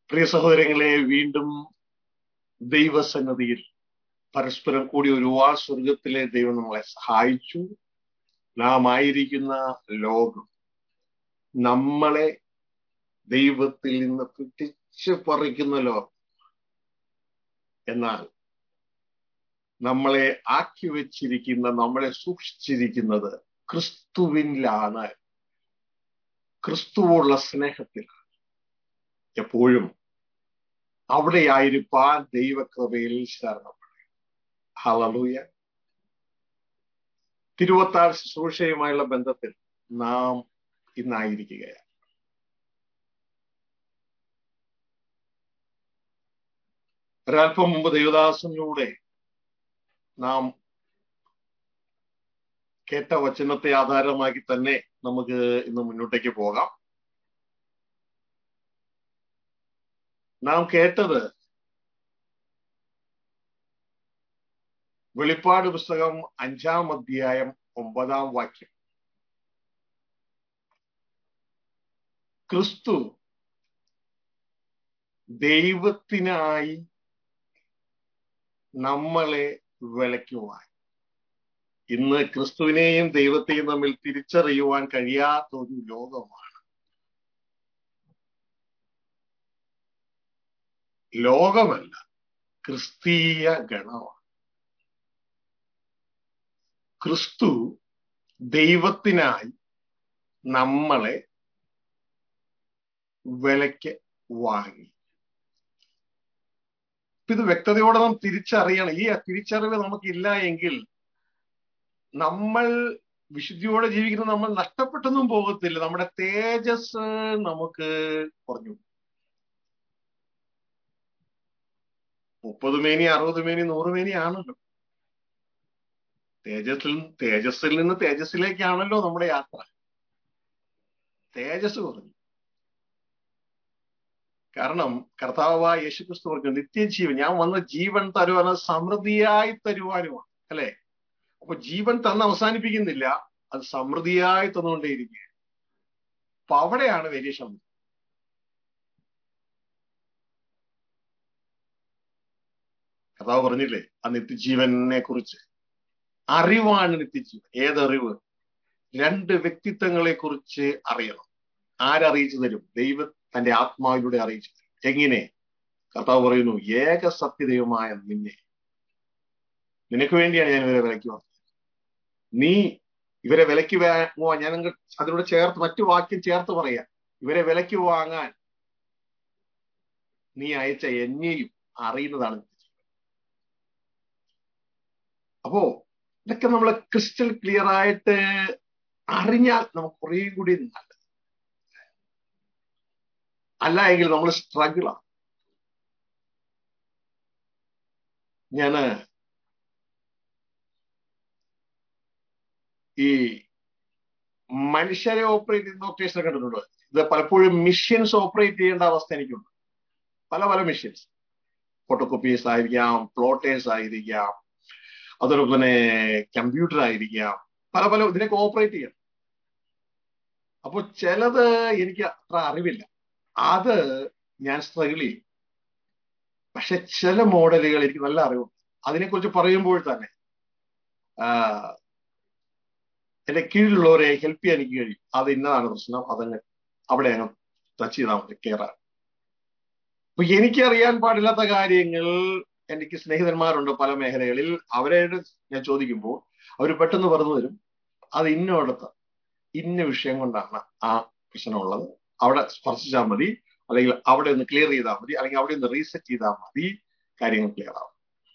പ്രിയ സഹോദരങ്ങളെ വീണ്ടും ദൈവസന്നതിയിൽ പരസ്പരം കൂടി ഒരുപാട് സ്വർഗത്തിലെ ദൈവം നമ്മളെ സഹായിച്ചു നാം ആയിരിക്കുന്ന ലോകം നമ്മളെ ദൈവത്തിൽ നിന്ന് പിടിച്ചു പറിക്കുന്ന ലോകം എന്നാൽ നമ്മളെ ആക്കി വെച്ചിരിക്കുന്ന നമ്മളെ സൂക്ഷിച്ചിരിക്കുന്നത് ക്രിസ്തുവിലാണ് ക്രിസ്തുവുള്ള സ്നേഹത്തിലാണ് എപ്പോഴും അവിടെയായിരിക്കാൻ ദൈവകൃപയിൽ ശരണപ്പെടുക ഹലലൂയ തിരുവത്താർ ശുശ്രൂഷയുമായുള്ള ബന്ധത്തിൽ നാം ഇന്നായിരിക്കുകയാണ് ഒരല്പം മുമ്പ് ദേവദാസനിലൂടെ നാം കേട്ട വചനത്തെ ആധാരമാക്കി തന്നെ നമുക്ക് ഇന്ന് മുന്നോട്ടേക്ക് പോകാം നാം കേട്ടത് വെളിപ്പാട് പുസ്തകം അഞ്ചാം അധ്യായം ഒമ്പതാം വാക്യം ക്രിസ്തു ദൈവത്തിനായി നമ്മളെ വിളയ്ക്കുവാൻ ഇന്ന് ക്രിസ്തുവിനെയും ദൈവത്തെയും തമ്മിൽ തിരിച്ചറിയുവാൻ കഴിയാത്ത ഒരു ലോകമാണ് ലോകമല്ല ക്രിസ്തീയ ഗണമാണ് ക്രിസ്തു ദൈവത്തിനായി നമ്മളെ വിലയ്ക്ക് വാങ്ങി ഇത് വ്യക്തതയോടെ നാം തിരിച്ചറിയണം ഈ തിരിച്ചറിവ് നമുക്കില്ല എങ്കിൽ നമ്മൾ വിശുദ്ധിയോടെ ജീവിക്കുന്ന നമ്മൾ നഷ്ടപ്പെട്ടൊന്നും പോകത്തില്ല നമ്മുടെ തേജസ് നമുക്ക് കുറഞ്ഞു മുപ്പത് മേനി അറുപത് മേനി നൂറ് മേനി ആണല്ലോ തേജസ്സിൽ തേജസ്സിൽ നിന്ന് തേജസ്സിലേക്കാണല്ലോ നമ്മുടെ യാത്ര തേജസ് കുറഞ്ഞു കാരണം കർത്താവായ യേശുക്രിസ്തു പറഞ്ഞു നിത്യജീവൻ ഞാൻ വന്ന ജീവൻ തരുവാൻ സമൃദ്ധിയായി തരുവാനുമാണ് അല്ലെ അപ്പൊ ജീവൻ തന്ന് അവസാനിപ്പിക്കുന്നില്ല അത് സമൃദ്ധിയായി തന്നുകൊണ്ടേയിരിക്കുക അപ്പൊ അവിടെയാണ് വലിയ ശബ്ദം കർത്താവ് പറഞ്ഞില്ലേ ആ നിത്യജീവനെ കുറിച്ച് അറിവാണ് നിത്യജീവൻ ഏതറിവ് രണ്ട് വ്യക്തിത്വങ്ങളെ കുറിച്ച് അറിയണം ആരറിയിച്ചു തരും ദൈവം തന്റെ ആത്മാവിലൂടെ അറിയിച്ചു തരും എങ്ങനെ കർത്താവ് പറയുന്നു ഏക സത്യദൈവമായ നിന്നെ നിനക്ക് വേണ്ടിയാണ് ഞാൻ ഇവരെ വിലയ്ക്ക് വന്നത് നീ ഇവരെ വിലയ്ക്ക് വാങ്ങുവാൻ ഞാൻ അതിനോട് ചേർത്ത് മറ്റു വാക്യം ചേർത്ത് പറയാം ഇവരെ വിലയ്ക്ക് വാങ്ങാൻ നീ അയച്ച എന്നെയും അറിയുന്നതാണ് അപ്പോ ഇതൊക്കെ നമ്മൾ ക്രിസ്റ്റൽ ക്ലിയർ ആയിട്ട് അറിഞ്ഞാൽ നമുക്ക് കുറേ കൂടി നല്ലത് അല്ല എങ്കിൽ നമ്മൾ സ്ട്രഗിളാണ് ഞാന് ഈ മനുഷ്യരെ ഓപ്പറേറ്റ് ചെയ്യുന്ന ഒക്കേഷൻ കണ്ടിട്ടുണ്ട് ഇത് പലപ്പോഴും മിഷ്യൻസ് ഓപ്പറേറ്റ് ചെയ്യേണ്ട അവസ്ഥ എനിക്കുണ്ട് പല പല മിഷ്യൻസ് ഫോട്ടോകോപ്പീസ് ആയിരിക്കാം പ്ലോട്ടേഴ്സ് ആയിരിക്കാം അതോടൊപ്പം തന്നെ കമ്പ്യൂട്ടർ ആയിരിക്കാം പല പല ഇതിനൊക്കെ ഓപ്പറേറ്റ് ചെയ്യണം അപ്പൊ ചിലത് എനിക്ക് അത്ര അറിവില്ല അത് ഞാൻ സ്ട്രഗിൾ ചെയ്യും പക്ഷെ ചില മോഡലുകൾ എനിക്ക് നല്ല അറിവുണ്ട് അതിനെക്കുറിച്ച് പറയുമ്പോൾ തന്നെ എന്റെ കീഴിലുള്ളവരെ ഹെൽപ്പ് ചെയ്യാൻ എനിക്ക് കഴിയും അത് ഇന്നതാണ് പ്രശ്നം അതങ്ങ് അവിടെ അങ്ങ് ടച്ച് ചെയ്താൽ മതി കയറാൻ അപ്പൊ എനിക്കറിയാൻ പാടില്ലാത്ത കാര്യങ്ങൾ എനിക്ക് സ്നേഹിതന്മാരുണ്ട് പല മേഖലകളിൽ അവരോട് ഞാൻ ചോദിക്കുമ്പോൾ അവർ പെട്ടെന്ന് പറഞ്ഞു തരും അത് ഇന്നോടത്ത് ഇന്ന വിഷയം കൊണ്ടാണ് ആ പ്രശ്നമുള്ളത് അവിടെ സ്പർശിച്ചാൽ മതി അല്ലെങ്കിൽ അവിടെ ഒന്ന് ക്ലിയർ ചെയ്താൽ മതി അല്ലെങ്കിൽ അവിടെ ഒന്ന് റീസെറ്റ് ചെയ്താൽ മതി കാര്യങ്ങൾ ക്ലിയർ ആവും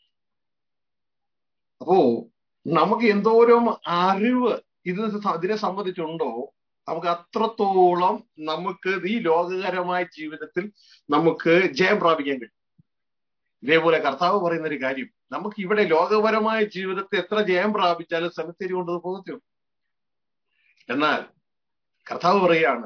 അപ്പോ നമുക്ക് എന്തോരം അറിവ് ഇത് ഇതിനെ സംബന്ധിച്ചുണ്ടോ നമുക്ക് അത്രത്തോളം നമുക്ക് ഈ ലോകകരമായ ജീവിതത്തിൽ നമുക്ക് ജയം പ്രാപിക്കാൻ കഴിയും ഇതേപോലെ കർത്താവ് പറയുന്ന ഒരു കാര്യം നമുക്ക് ഇവിടെ ലോകപരമായ ജീവിതത്തെ എത്ര ജയം പ്രാപിച്ചാലും സെമിത്തേരി കൊണ്ട് പോകത്തുള്ളൂ എന്നാൽ കർത്താവ് പറയാണ്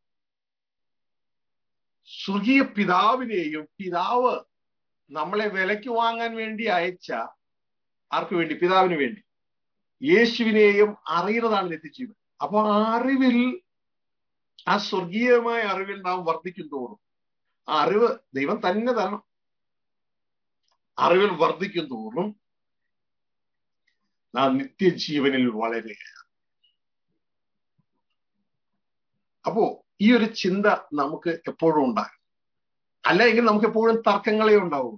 സ്വർഗീയ പിതാവിനെയും പിതാവ് നമ്മളെ വിലയ്ക്ക് വാങ്ങാൻ വേണ്ടി അയച്ച ആർക്ക് വേണ്ടി പിതാവിന് വേണ്ടി യേശുവിനെയും അറിയുന്നതാണ് നിത്യജീവൻ അപ്പൊ ആ അറിവിൽ ആ സ്വർഗീയമായ അറിവിൽ നാം വർദ്ധിക്കും തോറും ആ അറിവ് ദൈവം തന്നെ തരണം അറിവിൽ വർദ്ധിക്കും തോറും നാം നിത്യജീവനിൽ വളരെ അപ്പോ ഈ ഒരു ചിന്ത നമുക്ക് എപ്പോഴും ഉണ്ടാകും അല്ല എങ്കിൽ നമുക്ക് എപ്പോഴും തർക്കങ്ങളെ ഉണ്ടാവും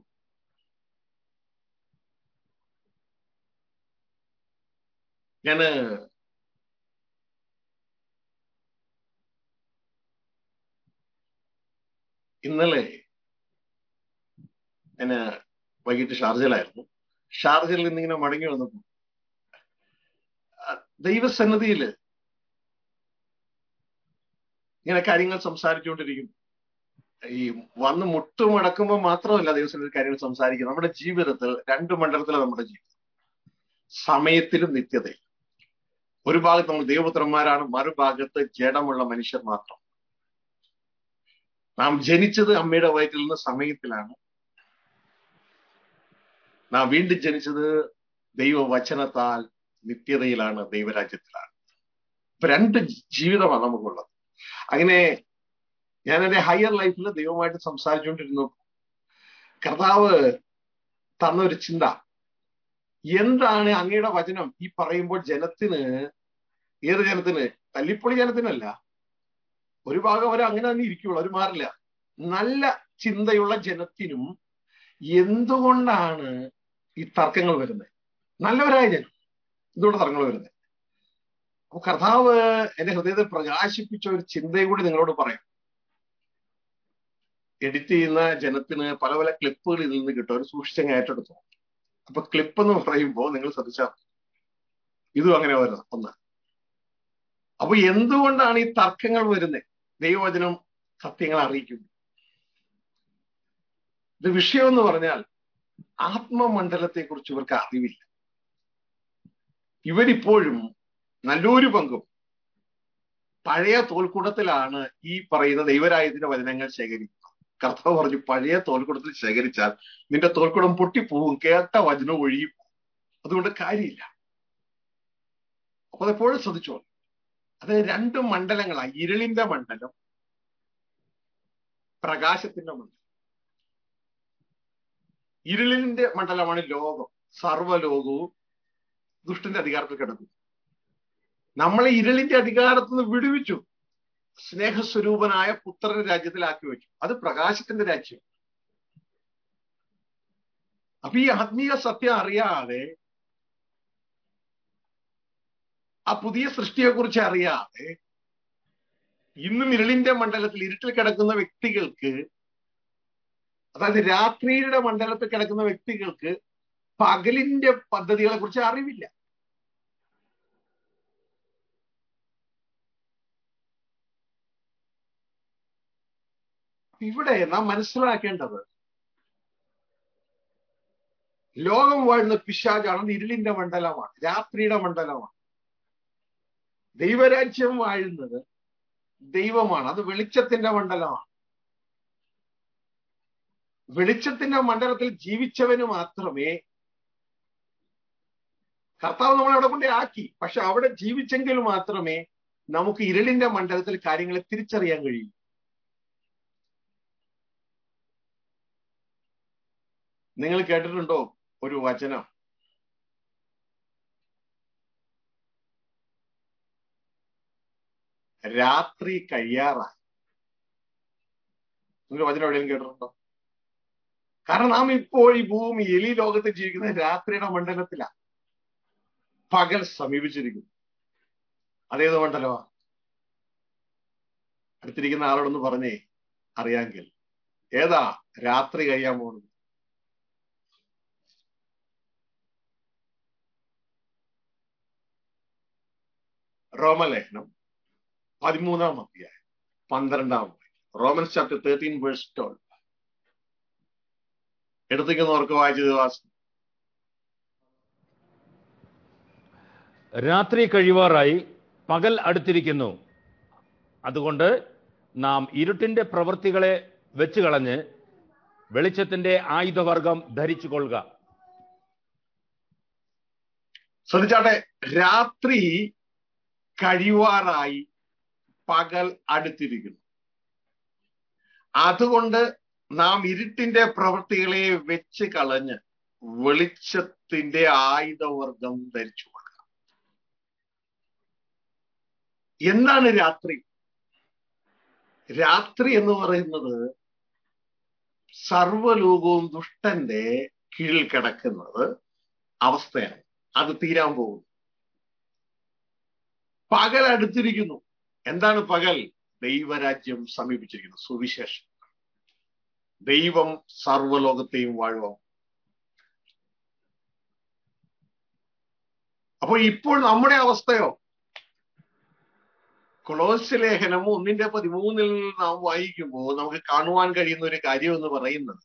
ഞാന് ഇന്നലെ ഞാന് വൈകിട്ട് ഷാർജയിലായിരുന്നു ഷാർജയിൽ നിന്നിങ്ങനെ മടങ്ങി വന്നപ്പോ ദൈവസന്നിധിയില് ഇങ്ങനെ കാര്യങ്ങൾ സംസാരിച്ചുകൊണ്ടിരിക്കും ഈ വന്ന് മുട്ടുമടക്കുമ്പോൾ മാത്രമല്ല ദൈവസന്നിധി കാര്യങ്ങൾ സംസാരിക്കുക നമ്മുടെ ജീവിതത്തിൽ രണ്ട് മണ്ഡലത്തിലാണ് നമ്മുടെ ജീവിതം സമയത്തിലും നിത്യതയിലും ഒരു ഭാഗത്ത് നമ്മൾ ദൈവപുത്രന്മാരാണ് മറുഭാഗത്ത് ജഡമുള്ള മനുഷ്യർ മാത്രം നാം ജനിച്ചത് അമ്മയുടെ വയറ്റിൽ നിന്ന് സമയത്തിലാണ് നാം വീണ്ടും ജനിച്ചത് ദൈവവചനത്താൽ നിത്യതയിലാണ് ദൈവരാജ്യത്തിലാണ് ഇപ്പൊ രണ്ട് ജീവിതമാണ് നമുക്കുള്ളത് അങ്ങനെ ഞാൻ എന്റെ ഹയർ ലൈഫിൽ ദൈവമായിട്ട് സംസാരിച്ചുകൊണ്ടിരുന്നു കർത്താവ് തന്ന ഒരു ചിന്ത എന്താണ് അങ്ങയുടെ വചനം ഈ പറയുമ്പോൾ ജനത്തിന് ഏത് ജനത്തിന് തല്ലിപ്പൊളി ജനത്തിനല്ല ഒരു ഭാഗം അവർ അങ്ങനെ തന്നെ ഇരിക്കുള്ളൂ അവർ മാറില്ല നല്ല ചിന്തയുള്ള ജനത്തിനും എന്തുകൊണ്ടാണ് ഈ തർക്കങ്ങൾ വരുന്നത് നല്ലവരായ ജനം എന്തുകൊണ്ട് തർക്കങ്ങൾ വരുന്നത് അപ്പൊ കർത്താവ് എന്റെ ഹൃദയത്തിൽ പ്രകാശിപ്പിച്ച ഒരു ചിന്തയും കൂടി നിങ്ങളോട് പറയാം എഡിറ്റ് ചെയ്യുന്ന ജനത്തിന് പല പല ക്ലിപ്പുകൾ ഇതിൽ നിന്ന് കിട്ടും അവർ സൂക്ഷിച്ചങ്ങ് ഏറ്റെടുത്തു അപ്പൊ ക്ലിപ്പ് എന്ന് പറയുമ്പോൾ നിങ്ങൾ ശ്രദ്ധിച്ചാൽ ഇതും അങ്ങനെ വരുന്നത് ഒന്ന് അപ്പൊ എന്തുകൊണ്ടാണ് ഈ തർക്കങ്ങൾ വരുന്നത് ദൈവവചനം സത്യങ്ങൾ അറിയിക്കുന്നു ഇത് വിഷയം എന്ന് പറഞ്ഞാൽ ആത്മമണ്ഡലത്തെ കുറിച്ച് ഇവർക്ക് അറിവില്ല ഇവരിപ്പോഴും നല്ലൊരു പങ്കും പഴയ തോൽക്കൂടത്തിലാണ് ഈ പറയുന്ന ദൈവരായത്തിന്റെ വചനങ്ങൾ ശേഖരിക്കുന്നത് കർത്താവ് പറഞ്ഞു പഴയ തോൽക്കൂടത്തിൽ ശേഖരിച്ചാൽ നിന്റെ തോൽക്കൂടം പൊട്ടിപ്പോവും കേട്ട വചനം ഒഴിയും അതുകൊണ്ട് കാര്യമില്ല അപ്പൊ അതെപ്പോഴും ശ്രദ്ധിച്ചോ അത് രണ്ട് മണ്ഡലങ്ങളാണ് ഇരുളിന്റെ മണ്ഡലം പ്രകാശത്തിന്റെ മണ്ഡലം ഇരുളിന്റെ മണ്ഡലമാണ് ലോകം സർവ്വലോകവും ദുഷ്ടന്റെ അധികാരത്തിൽ കിടക്കുന്നു നമ്മളെ ഇരുളിന്റെ അധികാരത്തിൽ നിന്ന് വിടുവിച്ചു സ്നേഹസ്വരൂപനായ പുത്രന്റെ രാജ്യത്തിലാക്കി വെച്ചു അത് പ്രകാശത്തിന്റെ രാജ്യം അപ്പൊ ഈ ആത്മീയ സത്യം അറിയാതെ ആ പുതിയ സൃഷ്ടിയെക്കുറിച്ച് അറിയാതെ ഇന്നും ഇരുളിന്റെ മണ്ഡലത്തിൽ ഇരുട്ടിൽ കിടക്കുന്ന വ്യക്തികൾക്ക് അതായത് രാത്രിയുടെ മണ്ഡലത്തിൽ കിടക്കുന്ന വ്യക്തികൾക്ക് പകലിന്റെ പദ്ധതികളെ കുറിച്ച് അറിവില്ല ഇവിടെ നാം മനസ്സിലാക്കേണ്ടത് ലോകം വാഴുന്ന പിശാചാണ് ഇരുളിന്റെ മണ്ഡലമാണ് രാത്രിയുടെ മണ്ഡലമാണ് ദൈവരാജ്യം വാഴുന്നത് ദൈവമാണ് അത് വെളിച്ചത്തിന്റെ മണ്ഡലമാണ് വെളിച്ചത്തിന്റെ മണ്ഡലത്തിൽ ജീവിച്ചവന് മാത്രമേ കർത്താവ് നമ്മളെ അവിടെ കൊണ്ട് ആക്കി പക്ഷെ അവിടെ ജീവിച്ചെങ്കിൽ മാത്രമേ നമുക്ക് ഇരുളിന്റെ മണ്ഡലത്തിൽ കാര്യങ്ങളെ തിരിച്ചറിയാൻ കഴിയൂ നിങ്ങൾ കേട്ടിട്ടുണ്ടോ ഒരു വചനം രാത്രി കഴിയാറായി നിങ്ങൾ വചനം എവിടെയും കേട്ടിട്ടുണ്ടോ കാരണം നാം ഇപ്പോൾ ഈ ഭൂമിയിൽ ഈ ലോകത്ത് ജീവിക്കുന്ന രാത്രിയുടെ മണ്ഡലത്തിലാണ് പകൽ സമീപിച്ചിരിക്കുന്നു അതേത് മണ്ഡലമാ അടുത്തിരിക്കുന്ന ആളോടൊന്ന് പറഞ്ഞേ അറിയാമെങ്കിൽ ഏതാ രാത്രി കഴിയാൻ പോകുന്നത് റോമലേഖനം പതിമൂന്നാം അധ്യായം പന്ത്രണ്ടാം Romans chapter thirteen verse twelve എടുത്തിരിക്കുന്നവർക്ക് വായിച്ചത് വാസം രാത്രി കഴിവാറായി പകൽ അടുത്തിരിക്കുന്നു അതുകൊണ്ട് നാം ഇരുട്ടിന്റെ പ്രവൃത്തികളെ വെച്ച് കളഞ്ഞ് വെളിച്ചത്തിന്റെ ആയുധവർഗം ധരിച്ചു കൊള്ളുക ശ്രദ്ധിച്ചാട്ടെ രാത്രി കഴിവാറായി പകൽ അടുത്തിരിക്കുന്നു അതുകൊണ്ട് നാം ഇരുട്ടിന്റെ പ്രവൃത്തികളെ വെച്ച് കളഞ്ഞ് വെളിച്ചത്തിന്റെ ആയുധവർഗം ധരിച്ചു കൊള്ളുക എന്താണ് രാത്രി രാത്രി എന്ന് പറയുന്നത് സർവലോകവും ദുഷ്ടന്റെ കീഴിൽ കിടക്കുന്നത് അവസ്ഥയാണ് അത് തീരാൻ പോകുന്നു പകൽ അടുത്തിരിക്കുന്നു എന്താണ് പകൽ ദൈവരാജ്യം സമീപിച്ചിരിക്കുന്നു സുവിശേഷം ദൈവം സർവലോകത്തെയും വാഴുവാം അപ്പോൾ ഇപ്പോൾ നമ്മുടെ അവസ്ഥയോ കൊളോസ് ലേഖനം ഒന്നിന്റെ പതിമൂന്നിൽ നാം വായിക്കുമ്പോൾ നമുക്ക് കാണുവാൻ കഴിയുന്ന ഒരു കാര്യം എന്ന് പറയുന്നത്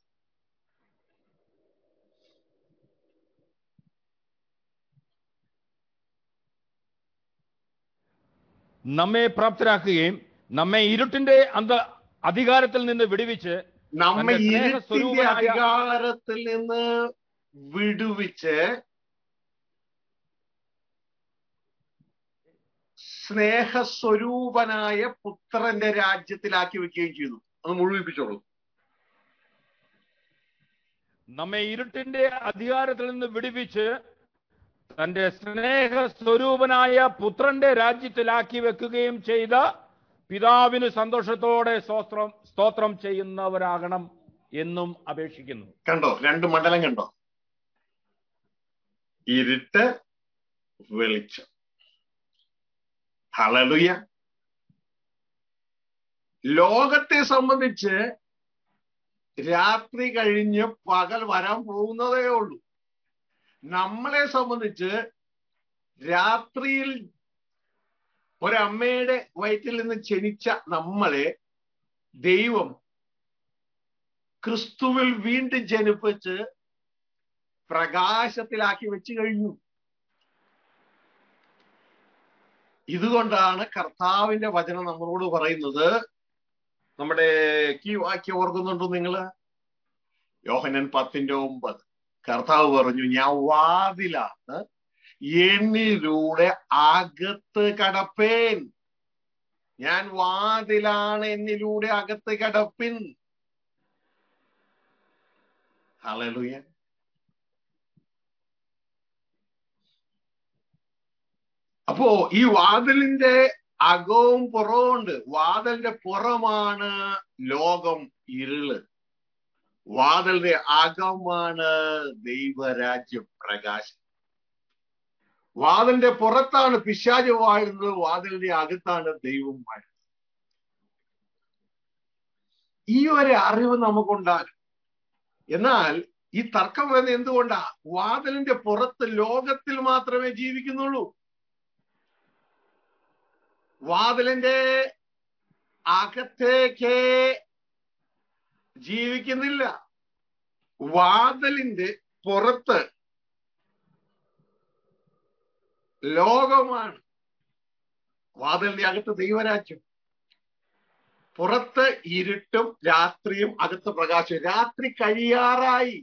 നമ്മെ പ്രാപ്തരാക്കുകയും നമ്മെ ഇരുട്ടിന്റെ അന്ത അധികാരത്തിൽ നിന്ന് വിടുവിച്ച് നമ്മെ തന്റെ ഇരുട്ടിന്റെ സ്നേഹസ്വരൂപനായ- അധികാരത്തിൽ നിന്ന് വിടുവിച്ച് സ്നേഹസ്വരൂപനായ പുത്രന്റെ രാജ്യത്തിലാക്കി വെക്കുകയും ചെയ്തു അത് മുഴുവിപ്പിച്ചോളൂ നമ്മെ ഇരുട്ടിന്റെ അധികാരത്തിൽ നിന്ന് വിടുവിച്ച് തന്റെ സ്നേഹ സ്വരൂപനായ പുത്രന്റെ രാജ്യത്തിലാക്കി വെക്കുകയും ചെയ്ത പിതാവിന് സന്തോഷത്തോടെ സ്തോത്രം സ്തോത്രം ചെയ്യുന്നവരാകണം എന്നും അപേക്ഷിക്കുന്നു കണ്ടോ രണ്ട് മണ്ഡലം കണ്ടോ ഇരുട്ട് വെളിച്ചം ഹളലുയ ലോകത്തെ സംബന്ധിച്ച് രാത്രി കഴിഞ്ഞ് പകൽ വരാൻ പോകുന്നതേ ഉള്ളൂ നമ്മളെ സംബന്ധിച്ച് രാത്രിയിൽ ഒരമ്മയുടെ വയറ്റിൽ നിന്ന് ജനിച്ച നമ്മളെ ദൈവം ക്രിസ്തുവിൽ വീണ്ടും ജനിപ്പിച്ച് പ്രകാശത്തിലാക്കി വെച്ച് കഴിഞ്ഞു ഇതുകൊണ്ടാണ് കർത്താവിന്റെ വചനം നമ്മളോട് പറയുന്നത് നമ്മുടെ ഈ വാക്യം ഓർക്കുന്നുണ്ടോ നിങ്ങള് യോഹനൻ പത്തിന്റെ ഒമ്പത് കർത്താവ് പറഞ്ഞു ഞാൻ വാതിലാണ് എന്നിലൂടെ അകത്ത് കടപ്പേൻ ഞാൻ വാതിലാണ് എന്നിലൂടെ അകത്ത് കടപ്പിൻ ഹല്ലേലൂയ അപ്പോ ഈ വാതിലിന്റെ അകവും പുറവും ഉണ്ട് വാതിലിന്റെ പുറമാണ് ലോകം ഇരുള് വാതിലിന്റെ അകമാണ് ദൈവരാജ്യം പ്രകാശം വാതിലിന്റെ പുറത്താണ് പിശാച് വാഴുന്നത് വാതിലിന്റെ അകത്താണ് ദൈവം വാഴുന്നത് ഈ ഒരു അറിവ് നമുക്കുണ്ടാകും എന്നാൽ ഈ തർക്കം വരുന്നത് എന്തുകൊണ്ടാ വാതിലിന്റെ പുറത്ത് ലോകത്തിൽ മാത്രമേ ജീവിക്കുന്നുള്ളൂ വാതിലിന്റെ അകത്തേക്ക് ജീവിക്കുന്നില്ല വാതിലിന്റെ പുറത്ത് ലോകമാണ് വാതിലിന്റെ അകത്ത് ദൈവരാജ്യം പുറത്ത് ഇരുട്ടും രാത്രിയും അകത്ത് പ്രകാശം രാത്രി കഴിയാറായി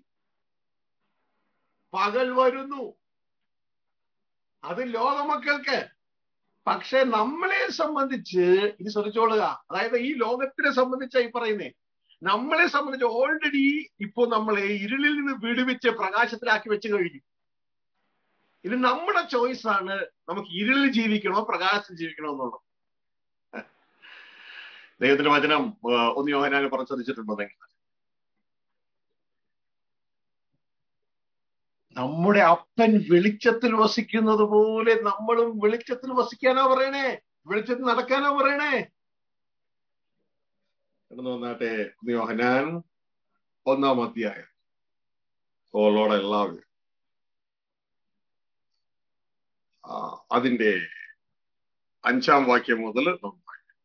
പകൽ വരുന്നു അത് ലോകമക്കൾക്ക് പക്ഷെ നമ്മളെ സംബന്ധിച്ച് ഇത് ശ്രദ്ധിച്ചോളുക അതായത് ഈ ലോകത്തിനെ സംബന്ധിച്ചായി പറയുന്നേ നമ്മളെ സംബന്ധിച്ച് ഓൾറെഡി ഇപ്പോ നമ്മളെ ഇരുളിൽ നിന്ന് വിടുവിച്ച് പ്രകാശത്തിലാക്കി വെച്ച് കഴിഞ്ഞു ഇത് നമ്മുടെ ചോയ്സ് ആണ് നമുക്ക് ഇരുളിൽ ജീവിക്കണോ പ്രകാശത്തിൽ ജീവിക്കണോ എന്നുള്ളത് ദൈവത്തിന്റെ വചനം ആ, ഒന്ന് യോഹനാനെ പറഞ്ഞിട്ടുണ്ടോ നിങ്ങൾ നമ്മുടെ അപ്പൻ വെളിച്ചത്തിൽ വസിക്കുന്നത് പോലെ നമ്മളും വെളിച്ചത്തിൽ വസിക്കാനാ പറയണേ വെളിച്ചത്തിൽ നടക്കാനാ പറയണേ കിടന്നു വന്നാട്ടെ ഒന്ന് യോഹനാൻ ഒന്നാം അധ്യായം ഓളോടെ എല്ലാവരും ആ, അതിന്റെ അഞ്ചാം വാക്യം മുതൽ നമ്മൾ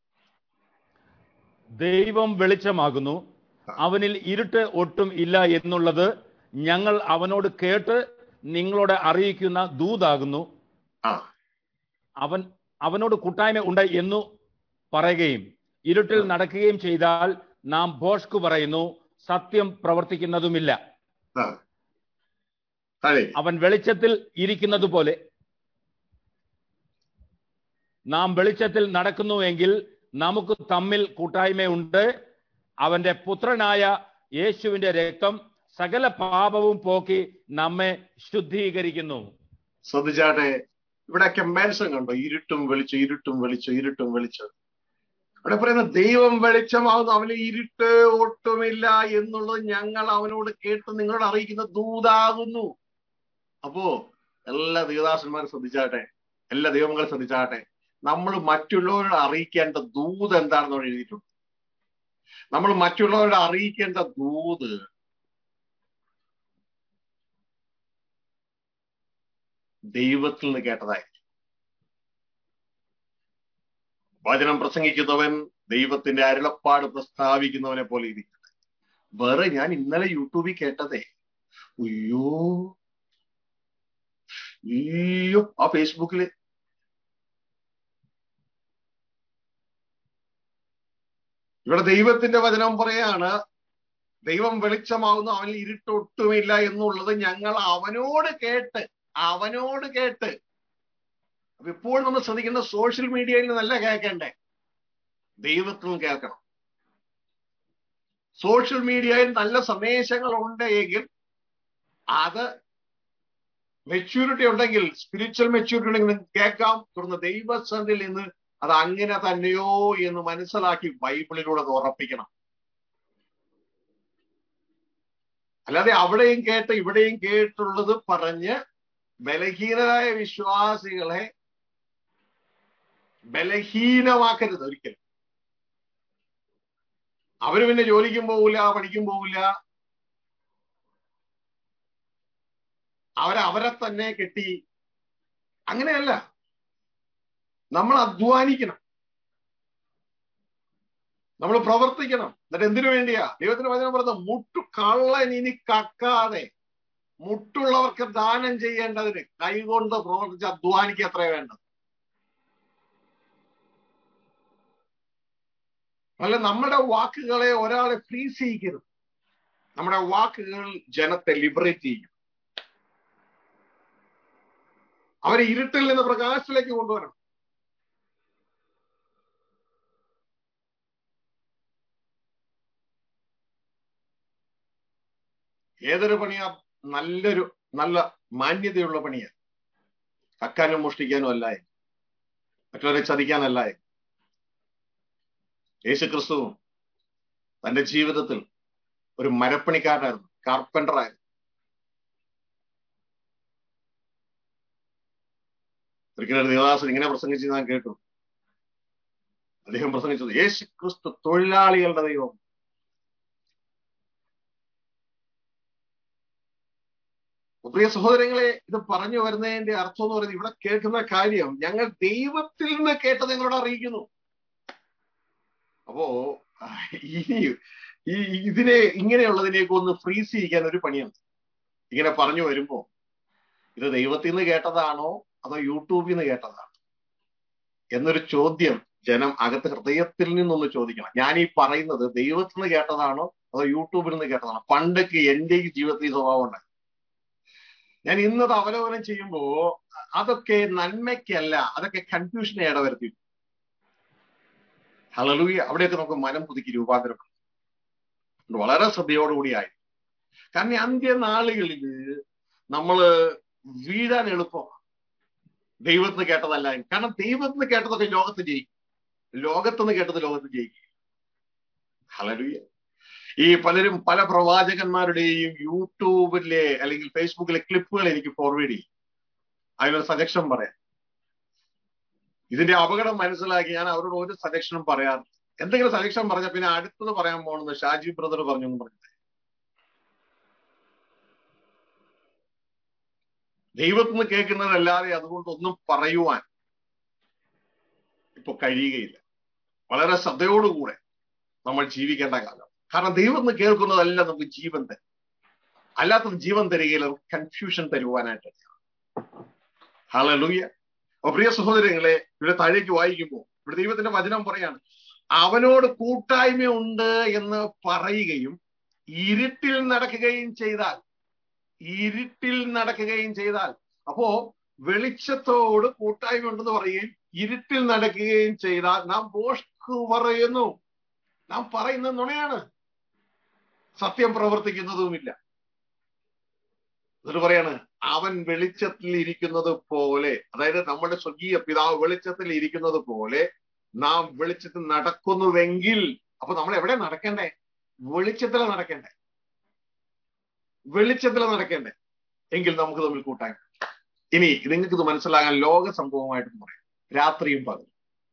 ദൈവം വെളിച്ചമാകുന്നു അവനിൽ ഇരുട്ട് ഒട്ടും ഇല്ല എന്നുള്ളത് ഞങ്ങൾ അവനോട് കേട്ട് നിങ്ങളോട് അറിയിക്കുന്ന ദൂതാകുന്നു ആ അവൻ അവനോട് കൂട്ടായ്മ ഉണ്ട് എന്നു പറയുകയും ഇരുട്ടിൽ നടക്കുകയും ചെയ്താൽ നാം ഭോഷ്കു പറയുന്നു സത്യം പ്രവർത്തിക്കുന്നതുമില്ല ആ താഴെ അവൻ വെളിച്ചത്തിൽ ഇരിക്കുന്നത് പോലെ നാം വെളിച്ചത്തിൽ നടക്കുന്നുവെങ്കിൽ നമുക്ക് തമ്മിൽ കൂട്ടായ്മയുണ്ട് അവന്റെ പുത്രനായ യേശുവിന്റെ രക്തം സകല പാപവും പോക്കി നമ്മെ ശുദ്ധീകരിക്കുന്നു ശ്രദ്ധിച്ചാട്ടെ ഇവിടെ കമ്പാരിസൺ കണ്ടോ ഇരുട്ടും വെളിച്ചം ഇരുട്ടും വെളിച്ചം ഇരുട്ടും വെളിച്ചം ഇവിടെ പറയുന്ന ദൈവം വെളിച്ചമാകുന്നു അവന് ഇരുട്ട് ഒട്ടുമില്ല എന്നുള്ളത് ഞങ്ങൾ അവനോട് കേട്ട് നിങ്ങളോട് അറിയിക്കുന്ന ദൂതാകുന്നു അപ്പോ എല്ലാ ദൈവദാസന്മാരും ശ്രദ്ധിച്ചാട്ടെ എല്ലാ ദൈവങ്ങളും ശ്രദ്ധിച്ചാട്ടെ നമ്മൾ മറ്റുള്ളവരോട് അറിയിക്കേണ്ട ദൂത് എന്താണെന്ന് അവിടെ എഴുതിയിട്ടുണ്ട് നമ്മൾ മറ്റുള്ളവരോട് അറിയിക്കേണ്ട ദൂത് ദൈവത്തിൽ നിന്ന് കേട്ടതായിരിക്കും വചനം പ്രസംഗിക്കുന്നവൻ ദൈവത്തിന്റെ അരുളപ്പാട് പ്രസ്താവിക്കുന്നവനെ പോലെ ഇരിക്കട്ടെ വേറെ ഞാൻ ഇന്നലെ യൂട്യൂബിൽ കേട്ടതേ അയ്യോ അയ്യോ ആ ഫേസ്ബുക്കില് ഇവിടെ ദൈവത്തിന്റെ വചനം പറയാണ് ദൈവം വെളിച്ചമാകുന്നു അവനിൽ ഇരുട്ടൊട്ടുമില്ല എന്നുള്ളത് ഞങ്ങൾ അവനോട് കേട്ട് അവനോട് കേട്ട് അപ്പൊ ഇപ്പോൾ നമ്മൾ ശ്രദ്ധിക്കേണ്ട സോഷ്യൽ മീഡിയയിൽ നിന്നല്ല കേൾക്കണ്ടേ ദൈവത്തിൽ നിന്ന് കേൾക്കണം സോഷ്യൽ മീഡിയയിൽ നല്ല സന്ദേശങ്ങൾ ഉണ്ട് എങ്കിൽ അത് മെച്യൂരിറ്റി ഉണ്ടെങ്കിൽ സ്പിരിച്വൽ മെച്യൂരിറ്റി ഉണ്ടെങ്കിൽ നിങ്ങൾക്ക് കേൾക്കാം തുടർന്ന് ദൈവസന്ധിയിൽ നിന്ന് അത് അങ്ങനെ തന്നെയോ എന്ന് മനസ്സിലാക്കി ബൈബിളിലൂടെ അത് ഉറപ്പിക്കണം അല്ലാതെ അവിടെയും കേട്ട് ഇവിടെയും കേട്ടുള്ളത് പറഞ്ഞ് ബലഹീനരായ വിശ്വാസികളെ ബലഹീനമാക്കരുത് ഒരിക്കലും അവര് പിന്നെ ജോലിക്കും പോകില്ല പഠിക്കും പോകില്ല അവരെ അവരെ തന്നെ കെട്ടി അങ്ങനെയല്ല നമ്മൾ അധ്വാനിക്കണം നമ്മൾ പ്രവർത്തിക്കണം എന്നിട്ട് എന്തിനു വേണ്ടിയാ ദൈവത്തിന് വചനം പറയുന്നത് മുട്ടു കള്ളൻ ഇനി കക്കാതെ മുട്ടുള്ളവർക്ക് ദാനം ചെയ്യേണ്ടതിന് കൈകൊണ്ട് പ്രവർത്തിച്ച് അധ്വാനിക്കുക അത്രേ വേണ്ടത് അല്ല നമ്മുടെ വാക്കുകളെ ഒരാളെ ഫ്രീസ് ചെയ്യിക്കരുത് നമ്മുടെ വാക്കുകൾ ജനത്തെ ലിബറേറ്റ് ചെയ്യും അവരെ ഇരുട്ടിൽ നിന്ന് പ്രകാശത്തിലേക്ക് കൊണ്ടുവരണം ഏതൊരു പണിയാ നല്ലൊരു നല്ല മാന്യതയുള്ള പണിയാ കക്കാനും മോഷ്ടിക്കാനും അല്ലായി മറ്റവരെ ചതിക്കാനല്ലായി യേശുക്രിസ്തുവും തന്റെ ജീവിതത്തിൽ ഒരു മരപ്പണിക്കാരനായിരുന്നു കാർപ്പൻ്റർ ആയിരുന്നു ഒരിക്കലും ദേവദാസൻ ഇങ്ങനെ പ്രസംഗിച്ച് ഞാൻ കേട്ടു അദ്ദേഹം പ്രസംഗിച്ചത് യേശു ക്രിസ്തു തൊഴിലാളികളുടെ ദൈവം പ്രിയ സഹോദരങ്ങളെ ഇത് പറഞ്ഞു വരുന്നതിന്റെ അർത്ഥം എന്ന് പറയുന്നത് ഇവിടെ കേൾക്കുന്ന കാര്യം ഞങ്ങൾ ദൈവത്തിൽ നിന്ന് കേട്ടത് നിങ്ങളോട് അറിയിക്കുന്നു അപ്പോ ഇനി ഈ ഇതിനെ ഇങ്ങനെയുള്ളതിനെയൊക്കെ ഒന്ന് ഫ്രീസ് ചെയ്യിക്കാൻ ഒരു പണിയുണ്ട് ഇങ്ങനെ പറഞ്ഞു വരുമ്പോ ഇത് ദൈവത്തിൽ നിന്ന് കേട്ടതാണോ അതോ യൂട്യൂബിൽ നിന്ന് കേട്ടതാണോ എന്നൊരു ചോദ്യം ജനം അകത്ത് ഹൃദയത്തിൽ നിന്നൊന്ന് ചോദിക്കണം ഞാൻ ഈ പറയുന്നത് ദൈവത്തിൽ നിന്ന് കേട്ടതാണോ അതോ യൂട്യൂബിൽ നിന്ന് കേട്ടതാണോ പണ്ടൊക്കെ എന്റെ ഈ ജീവിതത്തിൽ ഈ സ്വഭാവം ഉണ്ട് ഞാൻ ഇന്നത് അവലോകനം ചെയ്യുമ്പോ അതൊക്കെ നന്മയ്ക്കല്ല അതൊക്കെ കൺഫ്യൂഷനെ ഇടവരുത്തി ഹലലൂയ അവിടെയൊക്കെ നമുക്ക് മനം പുതുക്കി രൂപാന്തരപ്പെടും വളരെ ശ്രദ്ധയോടുകൂടിയായി കാരണം ഈ അന്ത്യനാളുകളിൽ നമ്മള് വീഴാൻ എളുപ്പമാണ് ദൈവത്തിന് കേട്ടതല്ല കാരണം ദൈവത്തിന് കേട്ടതൊക്കെ ലോകത്ത് ജയിക്കും ലോകത്തുനിന്ന് കേട്ടത് ലോകത്ത് ജയിക്കും ഹലലൂയ ഈ പലരും പല പ്രവാചകന്മാരുടെയും യൂട്യൂബിലെ അല്ലെങ്കിൽ ഫേസ്ബുക്കിലെ ക്ലിപ്പുകൾ എനിക്ക് ഫോർവേഡ് ചെയ്യും അതിനൊരു സജഷൻ പറയാം ഇതിന്റെ അപകടം മനസ്സിലാക്കി ഞാൻ അവരോട് ഒരു സജഷനും പറയാറില്ല എന്തെങ്കിലും സജഷൻ പറഞ്ഞ പിന്നെ അടുത്തത് പറയാൻ പോണെന്ന് ഷാജി ബ്രദർ പറഞ്ഞു എന്ന് പറഞ്ഞത് ദൈവത്തിൽ നിന്ന് കേൾക്കുന്നതല്ലാതെ അതുകൊണ്ട് ഒന്നും പറയുവാൻ ഇപ്പൊ കഴിയുകയില്ല വളരെ ശ്രദ്ധയോടുകൂടെ നമ്മൾ ജീവിക്കേണ്ട കാലം കാരണം ദൈവം നിന്ന് കേൾക്കുന്നതല്ല നമുക്ക് ജീവൻ തരും അല്ലാത്തത് ജീവൻ തരികയില്ല കൺഫ്യൂഷൻ തരുവാനായിട്ട് ഹലലൂയ അപ്പൊ പ്രിയ സഹോദരങ്ങളെ ഇവിടെ താഴേക്ക് വായിക്കുമ്പോൾ ഇവിടെ ദൈവത്തിന്റെ വചനം പറയാണ് അവനോട് കൂട്ടായ്മയുണ്ട് എന്ന് പറയുകയും ഇരുട്ടിൽ നടക്കുകയും ചെയ്താൽ ഇരുട്ടിൽ നടക്കുകയും ചെയ്താൽ അപ്പോ വെളിച്ചത്തോട് കൂട്ടായ്മ ഉണ്ടെന്ന് പറയുകയും ഇരുട്ടിൽ നടക്കുകയും ചെയ്താൽ നാം ബോഷ്കു പറയുന്നു നാം പറയുന്നത് നുണയാണ് സത്യം പ്രവർത്തിക്കുന്നതുമില്ല എന്നിട്ട് പറയാണ് അവൻ വെളിച്ചത്തിൽ ഇരിക്കുന്നത് പോലെ അതായത് നമ്മുടെ സ്വർഗീയ പിതാവ് വെളിച്ചത്തിൽ ഇരിക്കുന്നത് പോലെ നാം വെളിച്ചത്തിൽ നടക്കുന്നുവെങ്കിൽ അപ്പൊ നമ്മൾ എവിടെ നടക്കണ്ടേ വെളിച്ചത്തില നടക്കണ്ടേ വെളിച്ചത്തില നടക്കണ്ടേ എങ്കിൽ നമുക്ക് തമ്മിൽ കൂട്ടാൻ ഇനി നിങ്ങൾക്ക് ഇത് മനസ്സിലാകാൻ ലോക സംഭവമായിട്ട് പറയാം രാത്രിയും പകലും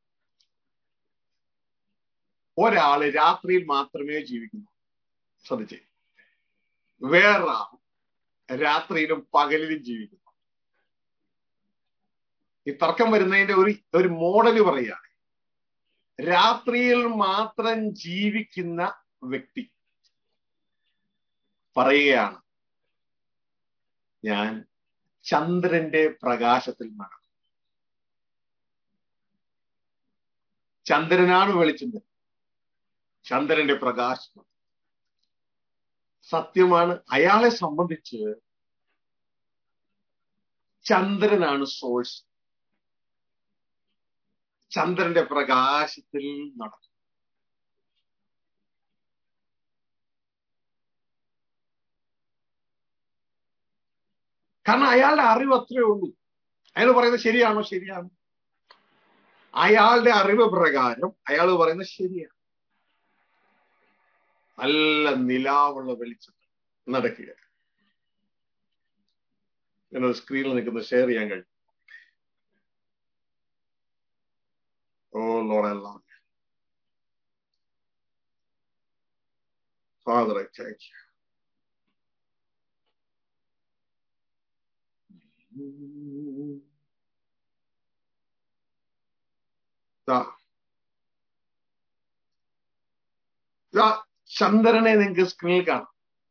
ഒരാള് രാത്രിയിൽ മാത്രമേ ജീവിക്കുന്നു ശ്രദ്ധിച്ചേ വേറെ രാത്രിയിലും പകലിലും ജീവിക്കുന്നു ഈ തർക്കം വരുന്നതിന്റെ ഒരു ഒരു മോഡല് പറയുകയാണ് രാത്രിയിൽ മാത്രം ജീവിക്കുന്ന വ്യക്തി പറയുകയാണ് ഞാൻ ചന്ദ്രന്റെ പ്രകാശത്തിൽ നടക്കും ചന്ദ്രനാണ് വെളിച്ചം തരുന്നത് ചന്ദ്രന്റെ പ്രകാശം സത്യമാണ് അയാളെ സംബന്ധിച്ച് ചന്ദ്രനാണ് സോഴ്സ് ചന്ദ്രന്റെ പ്രകാശത്തിൽ നടക്കും കാരണം അയാളുടെ അറിവ് അത്രേ ഉള്ളൂ അയാൾ പറയുന്നത് ശരിയാണോ ശരിയാണ് അയാളുടെ അറിവ് പ്രകാരം അയാൾ പറയുന്നത് ശരിയാണ് നല്ല നിലാവുള്ള വെളിച്ചം നടക്കുക എന്നൊരു സ്ക്രീനിൽ നിൽക്കുന്ന ഷെയർ ചെയ്യാൻ കഴിയും ഓ ലോണെല്ലാം Father, I thank you. ദാ ദാ ചന്ദ്രനെ നിങ്ങൾക്ക് സ്ക്രീനിൽ കാണാം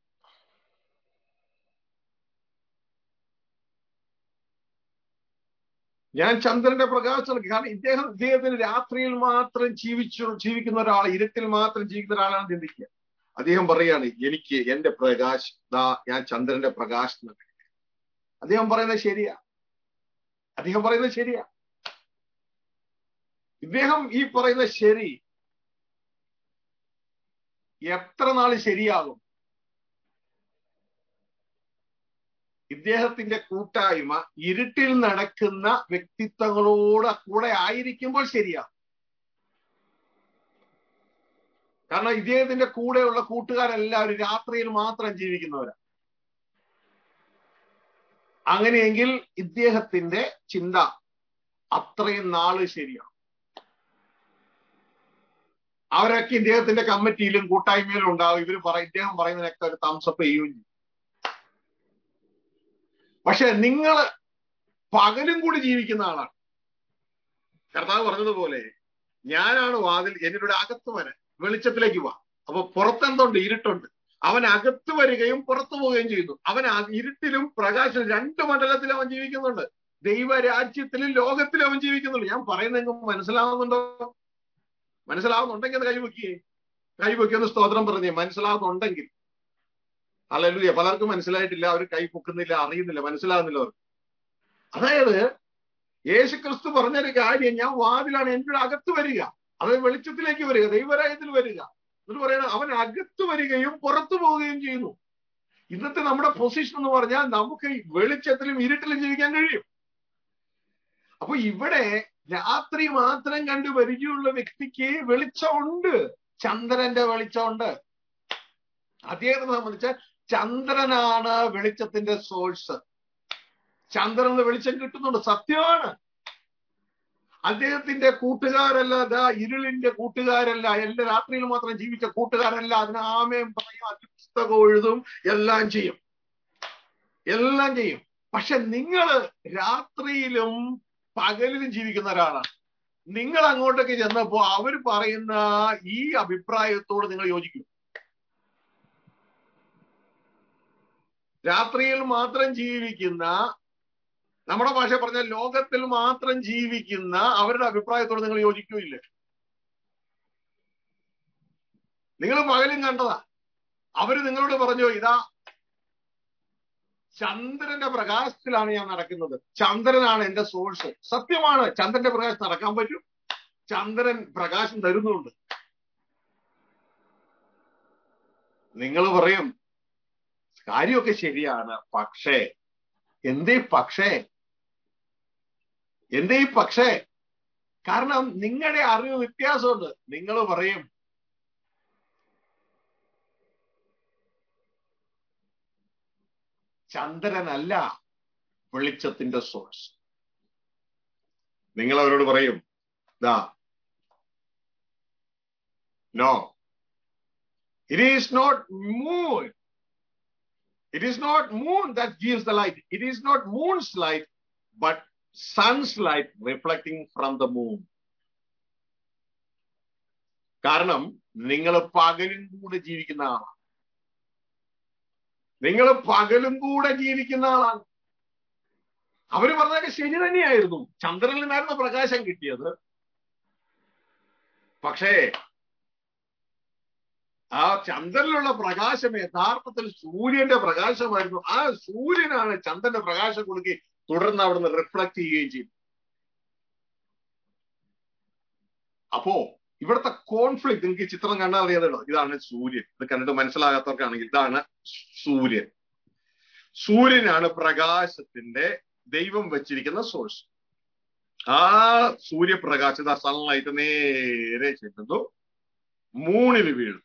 ഞാൻ ചന്ദ്രന്റെ പ്രകാശം കാരണം ഇദ്ദേഹം ഇദ്ദേഹത്തിന് രാത്രിയിൽ മാത്രം ജീവിച്ചു ജീവിക്കുന്ന ഒരാൾ ഇരുട്ടിൽ മാത്രം ജീവിക്കുന്ന ഒരാളാണ് ചിന്തിക്കുക അദ്ദേഹം പറയാണ് എനിക്ക് എന്റെ പ്രകാശം ദാ ഞാൻ ചന്ദ്രന്റെ പ്രകാശം അദ്ദേഹം പറയുന്നത് ശരിയാ അദ്ദേഹം പറയുന്നത് ശരിയാ ഇദ്ദേഹം ഈ പറയുന്ന ശരി എത്ര നാള് ശരിയാകും ഇദ്ദേഹത്തിന്റെ കൂട്ടായ്മ ഇരുട്ടിൽ നടക്കുന്ന വ്യക്തിത്വങ്ങളോട് കൂടെ ആയിരിക്കുമ്പോൾ ശരിയാകും കാരണം ഇദ്ദേഹത്തിന്റെ കൂടെയുള്ള കൂട്ടുകാരെല്ലാവരും രാത്രിയിൽ മാത്രം ജീവിക്കുന്നവരാ അങ്ങനെയെങ്കിൽ ഇദ്ദേഹത്തിന്റെ ചിന്ത അത്രയും നാള് ശരിയാണ് അവരൊക്കെ ഇദ്ദേഹത്തിന്റെ കമ്മിറ്റിയിലും കൂട്ടായ്മയിലും ഉണ്ടാവും ഇവർ പറയും ഇദ്ദേഹം പറയുന്നതിനൊക്കെ ഒരു തംസപ്പ് ചെയ്യുകയും ചെയ്യും പക്ഷെ നിങ്ങൾ പകലും കൂടി ജീവിക്കുന്ന ആളാണ് കർത്താവ് പറഞ്ഞതുപോലെ ഞാനാണ് വാതിൽ എന്നിലൂടെ അകത്ത് വരാൻ വെളിച്ചത്തിലേക്ക് വാ അപ്പൊ പുറത്തെന്തുണ്ട് ഇരുട്ടുണ്ട് അവൻ അകത്ത് വരികയും പുറത്തു പോവുകയും ചെയ്യുന്നു അവൻ ഇരുട്ടിലും പ്രകാശം രണ്ട് മണ്ഡലത്തിൽ അവൻ ജീവിക്കുന്നുണ്ട് ദൈവരാജ്യത്തിലും ലോകത്തിലും അവൻ ജീവിക്കുന്നുണ്ട് ഞാൻ പറയുന്നെങ്കിൽ മനസ്സിലാവുന്നുണ്ടോ മനസ്സിലാവുന്നുണ്ടെങ്കിൽ അത് കൈവയ്ക്കേ കൈവയ്ക്കുന്ന സ്തോത്രം പറഞ്ഞേ മനസ്സിലാവുന്നുണ്ടെങ്കിൽ അല്ലല്ലൂയ പലർക്കും മനസ്സിലായിട്ടില്ല അവർ കൈ പൊക്കുന്നില്ല അറിയുന്നില്ല മനസ്സിലാകുന്നില്ല അവർ അതായത് യേശു ക്രിസ്തു പറഞ്ഞൊരു കാര്യം ഞാൻ വാതിലാണ് എൻ്റെ അകത്ത് വരിക അതായത് വെളിച്ചത്തിലേക്ക് വരിക ദൈവരായത്തിൽ വരിക എന്നിട്ട് പറയണ അവൻ അകത്ത് വരികയും പുറത്തു പോവുകയും ചെയ്യുന്നു ഇന്നത്തെ നമ്മുടെ പൊസിഷൻ എന്ന് പറഞ്ഞാൽ നമുക്ക് വെളിച്ചത്തിലും ഇരുട്ടിലും ജീവിക്കാൻ കഴിയും അപ്പൊ ഇവിടെ രാത്രി മാത്രം കണ്ടു പരിചയമുള്ള വ്യക്തിക്ക് വെളിച്ചമുണ്ട് ചന്ദ്രന്റെ വെളിച്ചമുണ്ട് അദ്ദേഹത്തെ സംബന്ധിച്ച് ചന്ദ്രനാണ് വെളിച്ചത്തിന്റെ സോഴ്സ് ചന്ദ്രന് വെളിച്ചം കിട്ടുന്നുണ്ട് സത്യമാണ് അദ്ദേഹത്തിന്റെ കൂട്ടുകാരല്ല ദാ ഇരുളിന്റെ കൂട്ടുകാരല്ല എല്ലാ രാത്രിയിൽ മാത്രം ജീവിച്ച കൂട്ടുകാരല്ല അതിന് ആമയും പറയും അത് പുസ്തകം എഴുതും എല്ലാം ചെയ്യും എല്ലാം ചെയ്യും പക്ഷെ നിങ്ങൾ രാത്രിയിലും പകലിലും ജീവിക്കുന്ന ഒരാളാണ് നിങ്ങൾ അങ്ങോട്ടേക്ക് ചെന്നപ്പോ അവർ പറയുന്ന ഈ അഭിപ്രായത്തോട് നിങ്ങൾ യോജിക്കും രാത്രിയിൽ മാത്രം ജീവിക്കുന്ന നമ്മുടെ ഭാഷ പറഞ്ഞ ലോകത്തിൽ മാത്രം ജീവിക്കുന്ന അവരുടെ അഭിപ്രായത്തോട് നിങ്ങൾ യോജിക്കുകയില്ല നിങ്ങൾ പകലും കണ്ടതാ അവര് നിങ്ങളോട് പറഞ്ഞു ഇതാ ചന്ദ്രന്റെ പ്രകാശത്തിലാണ് ഞാൻ നടക്കുന്നത് ചന്ദ്രനാണ് എന്റെ സോഴ്സ് സത്യമാണ് ചന്ദ്രന്റെ പ്രകാശം നടക്കാൻ പറ്റും ചന്ദ്രൻ പ്രകാശം തരുന്നുണ്ട് നിങ്ങൾ പറയും കാര്യമൊക്കെ ശരിയാണ് പക്ഷേ എന്തേ പക്ഷേ എന്തേ പക്ഷേ കാരണം നിങ്ങളുടെ അറിവ് വ്യത്യാസമുണ്ട് നിങ്ങൾ പറയും ചന്ദ്രനല്ല വെളിച്ചത്തിന്റെ സോഴ്സ് നിങ്ങൾ അവരോട് പറയും ദാ no it is not moon it is not moon that gives the light it is not moon's light but sun's light reflecting from the moon കാരണം നിങ്ങൾ പകലും കൂടെ ജീവിക്കുന്ന ആളാണ് നിങ്ങൾ പകലും കൂടെ ജീവിക്കുന്ന ആളാണ് അവര് പറഞ്ഞതൊക്കെ ശരി തന്നെയായിരുന്നു ചന്ദ്രനിൽ നിന്നായിരുന്നു പ്രകാശം കിട്ടിയത് പക്ഷേ ആ ചന്ദ്രനിലുള്ള പ്രകാശം യഥാർത്ഥത്തിൽ സൂര്യന്റെ പ്രകാശമായിരുന്നു ആ സൂര്യനാണ് ചന്ദ്രന്റെ പ്രകാശം കൊടുക്കുകയും തുടർന്ന് അവിടുന്ന് റിഫ്ലക്ട് ചെയ്യുകയും ചെയ്തു അപ്പോ ഇവിടുത്തെ കോൺഫ്ലിക്ട് നിങ്ങൾക്ക് ചിത്രം കണ്ടാൽ അറിയാതല്ലോ ഇതാണ് സൂര്യൻ ഇത് കണ്ടിട്ട് മനസ്സിലാകാത്തവർക്കാണെങ്കിൽ ഇതാണ് സൂര്യൻ സൂര്യനാണ് പ്രകാശത്തിന്റെ ദൈവം വെച്ചിരിക്കുന്ന സോഴ്സ് ആ സൂര്യപ്രകാശത സൺലൈറ്റ് നേരെ ചെല്ലുന്നു മൂണിൽ വീഴും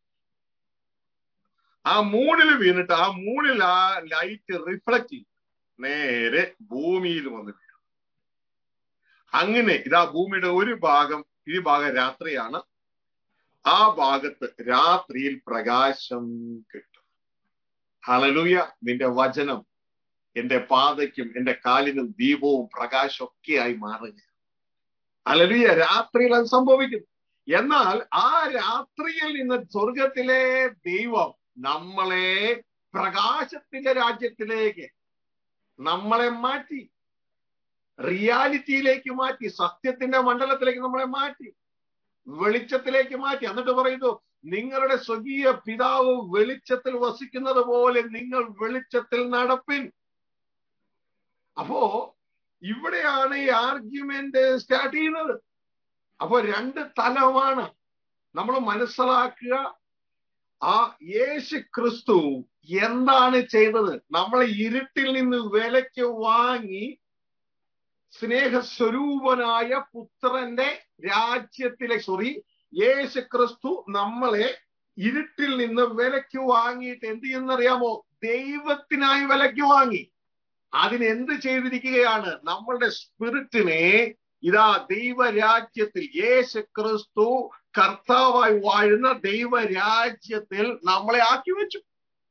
ആ മൂണിൽ വീണിട്ട് ആ മൂണിൽ ആ ലൈറ്റ് റിഫ്ലക്ട് ചെയ്യും നേരെ ഭൂമിയിൽ വന്ന് വീഴും അങ്ങനെ ഇതാ ഭൂമിയുടെ ഒരു ഭാഗം ഈ ഭാഗം രാത്രിയാണ് ആ ഭാഗത്ത് രാത്രിയിൽ പ്രകാശം കിട്ടും ഹലലൂയ നിന്റെ വചനം എന്റെ പാതയ്ക്കും എന്റെ കാലിനും ദീപവും പ്രകാശമൊക്കെയായി മാറുക ഹലലൂയ രാത്രിയിൽ അത് സംഭവിക്കുന്നു എന്നാൽ ആ രാത്രിയിൽ നിന്ന് സ്വർഗത്തിലെ ദൈവം നമ്മളെ പ്രകാശത്തിന്റെ രാജ്യത്തിലേക്ക് നമ്മളെ മാറ്റി റിയാലിറ്റിയിലേക്ക് മാറ്റി സത്യത്തിന്റെ മണ്ഡലത്തിലേക്ക് നമ്മളെ മാറ്റി വെളിച്ചത്തിലേക്ക് മാറ്റി എന്നിട്ട് പറയുന്നു നിങ്ങളുടെ സ്വകീയ പിതാവ് വെളിച്ചത്തിൽ വസിക്കുന്നത് പോലെ നിങ്ങൾ വെളിച്ചത്തിൽ നടപ്പിൻ അപ്പോ ഇവിടെയാണ് ഈ ആർഗ്യുമെന്റ് സ്റ്റാർട്ട് ചെയ്യുന്നത് അപ്പോ രണ്ട് തലമാണ് നമ്മൾ മനസ്സിലാക്കുക ആ യേശു ക്രിസ്തു എന്താണ് ചെയ്തത് നമ്മളെ ഇരുട്ടിൽ നിന്ന് വിലയ്ക്ക് വാങ്ങി സ്നേഹസ്വരൂപനായ പുത്രന്റെ രാജ്യത്തിലെ സോറി യേശു ക്രിസ്തു നമ്മളെ ഇരുട്ടിൽ നിന്ന് വിലയ്ക്ക് വാങ്ങിയിട്ട് എന്ത് ചെയ്യുന്നറിയാമോ ദൈവത്തിനായി വിലയ്ക്ക് വാങ്ങി അതിന് എന്ത് ചെയ്തിരിക്കുകയാണ് നമ്മളുടെ സ്പിരിറ്റിനെ ഇതാ ദൈവരാജ്യത്തിൽ യേശു ക്രിസ്തു കർത്താവായി വാഴുന്ന ദൈവരാജ്യത്തിൽ നമ്മളെ ആക്കി വെച്ചു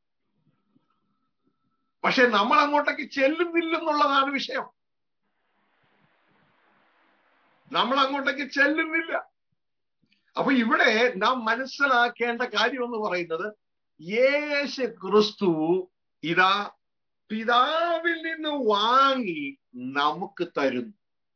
പക്ഷെ നമ്മൾ അങ്ങോട്ടേക്ക് ചെല്ലുന്നില്ലെന്നുള്ളതാണ് വിഷയം നമ്മൾ അങ്ങോട്ടേക്ക് ചെല്ലുന്നില്ല അപ്പൊ ഇവിടെ നാം മനസ്സിലാക്കേണ്ട കാര്യം എന്ന് പറയുന്നത് യേശു ക്രിസ്തു ഇതാ പിതാവിൽ നിന്ന് വാങ്ങി നമുക്ക് തരുന്നു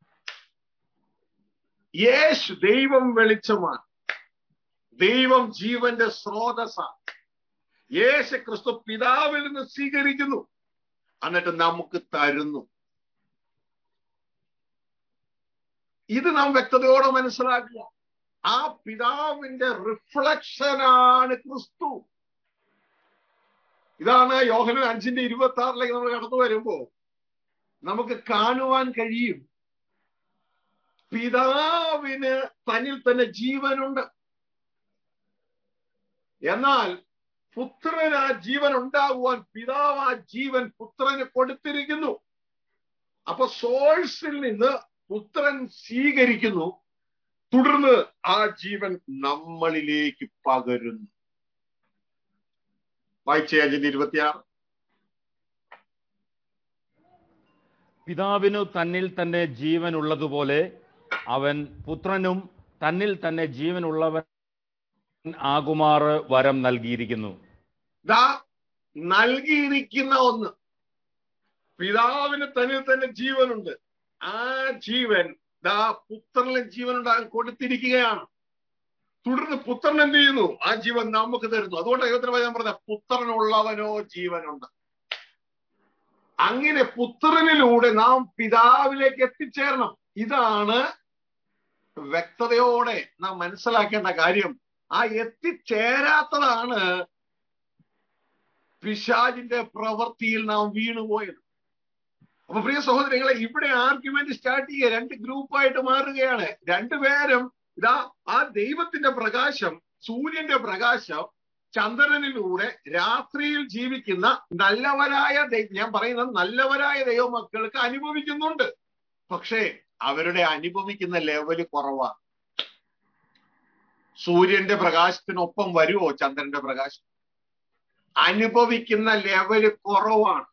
യേശു ദൈവം വെളിച്ചമാണ് ദൈവം ജീവന്റെ സ്രോതസ്സാണ് യേശു ക്രിസ്തു പിതാവിൽ നിന്ന് സ്വീകരിക്കുന്നു എന്നിട്ട് നമുക്ക് തരുന്നു ഇത് നാം വ്യക്തതയോടെ മനസ്സിലാക്കുക ആ പിതാവിന്റെ റിഫ്ലക്ഷനാണ് ക്രിസ്തു ഇതാണ് യോഹനൻ അഞ്ചിന്റെ ഇരുപത്തി ആറിലേക്ക് നമ്മൾ കടന്നു വരുമ്പോ നമുക്ക് കാണുവാൻ കഴിയും പിതാവിന് തന്നിൽ തന്നെ ജീവനുണ്ട് എന്നാൽ പുത്രന് ആ ജീവൻ ഉണ്ടാകുവാൻ പിതാവ് ആ ജീവൻ പുത്രന് കൊടുത്തിരിക്കുന്നു അപ്പൊ സോഴ്സിൽ നിന്ന് പുത്രൻ സ്വീകരിക്കുന്നു തുടർന്ന് ആ ജീവൻ നമ്മളിലേക്ക് പകരുന്നു വായിച്ചേ അഞ്ചിന്റെ ഇരുപത്തിയാറ് പിതാവിനു തന്നിൽ തന്നെ ജീവൻ ഉള്ളതുപോലെ അവൻ പുത്രനും തന്നിൽ തന്നെ ജീവനുള്ളവൻ ആകുമാറ് വരം നൽകിയിരിക്കുന്നു ദാ നൽകിയിരിക്കുന്ന ഒന്ന് പിതാവിന് തന്നിൽ തന്നെ ജീവനുണ്ട് ആ ജീവൻ ദാ പുത്രനിലെ ജീവൻ ഉണ്ടാകാൻ കൊടുത്തിരിക്കുകയാണ് തുടർന്ന് പുത്രൻ എന്ത് ചെയ്യുന്നു ആ ജീവൻ നമുക്ക് തരുന്നു അതുകൊണ്ട് ദൈവത്തിന് ഞാൻ പറഞ്ഞ പുത്രനുള്ളവനോ ജീവനുണ്ട് അങ്ങനെ പുത്രനിലൂടെ നാം പിതാവിലേക്ക് എത്തിച്ചേരണം ഇതാണ് വ്യക്തതയോടെ നാം മനസ്സിലാക്കേണ്ട കാര്യം ആ എത്തിച്ചേരാത്തതാണ് പിശാജിന്റെ പ്രവൃത്തിയിൽ നാം വീണുപോയത് അപ്പൊ പ്രിയ സഹോദരങ്ങളെ ഇവിടെ ആർഗ്യുമെന്റ് സ്റ്റാർട്ട് ചെയ്യുക രണ്ട് ഗ്രൂപ്പായിട്ട് മാറുകയാണ് രണ്ടുപേരും ഇതാ ആ ദൈവത്തിന്റെ പ്രകാശം സൂര്യന്റെ പ്രകാശം ചന്ദ്രനിലൂടെ രാത്രിയിൽ ജീവിക്കുന്ന നല്ലവരായ ദൈ- ഞാൻ പറയുന്നത് നല്ലവരായ ദൈവമക്കൾക്ക് അനുഭവിക്കുന്നുണ്ട് പക്ഷേ അവരുടെ അനുഭവിക്കുന്ന ലെവല് കുറവാണ് സൂര്യന്റെ പ്രകാശത്തിനൊപ്പം വരുമോ ചന്ദ്രന്റെ പ്രകാശം അനുഭവിക്കുന്ന ലെവല് കുറവാണ്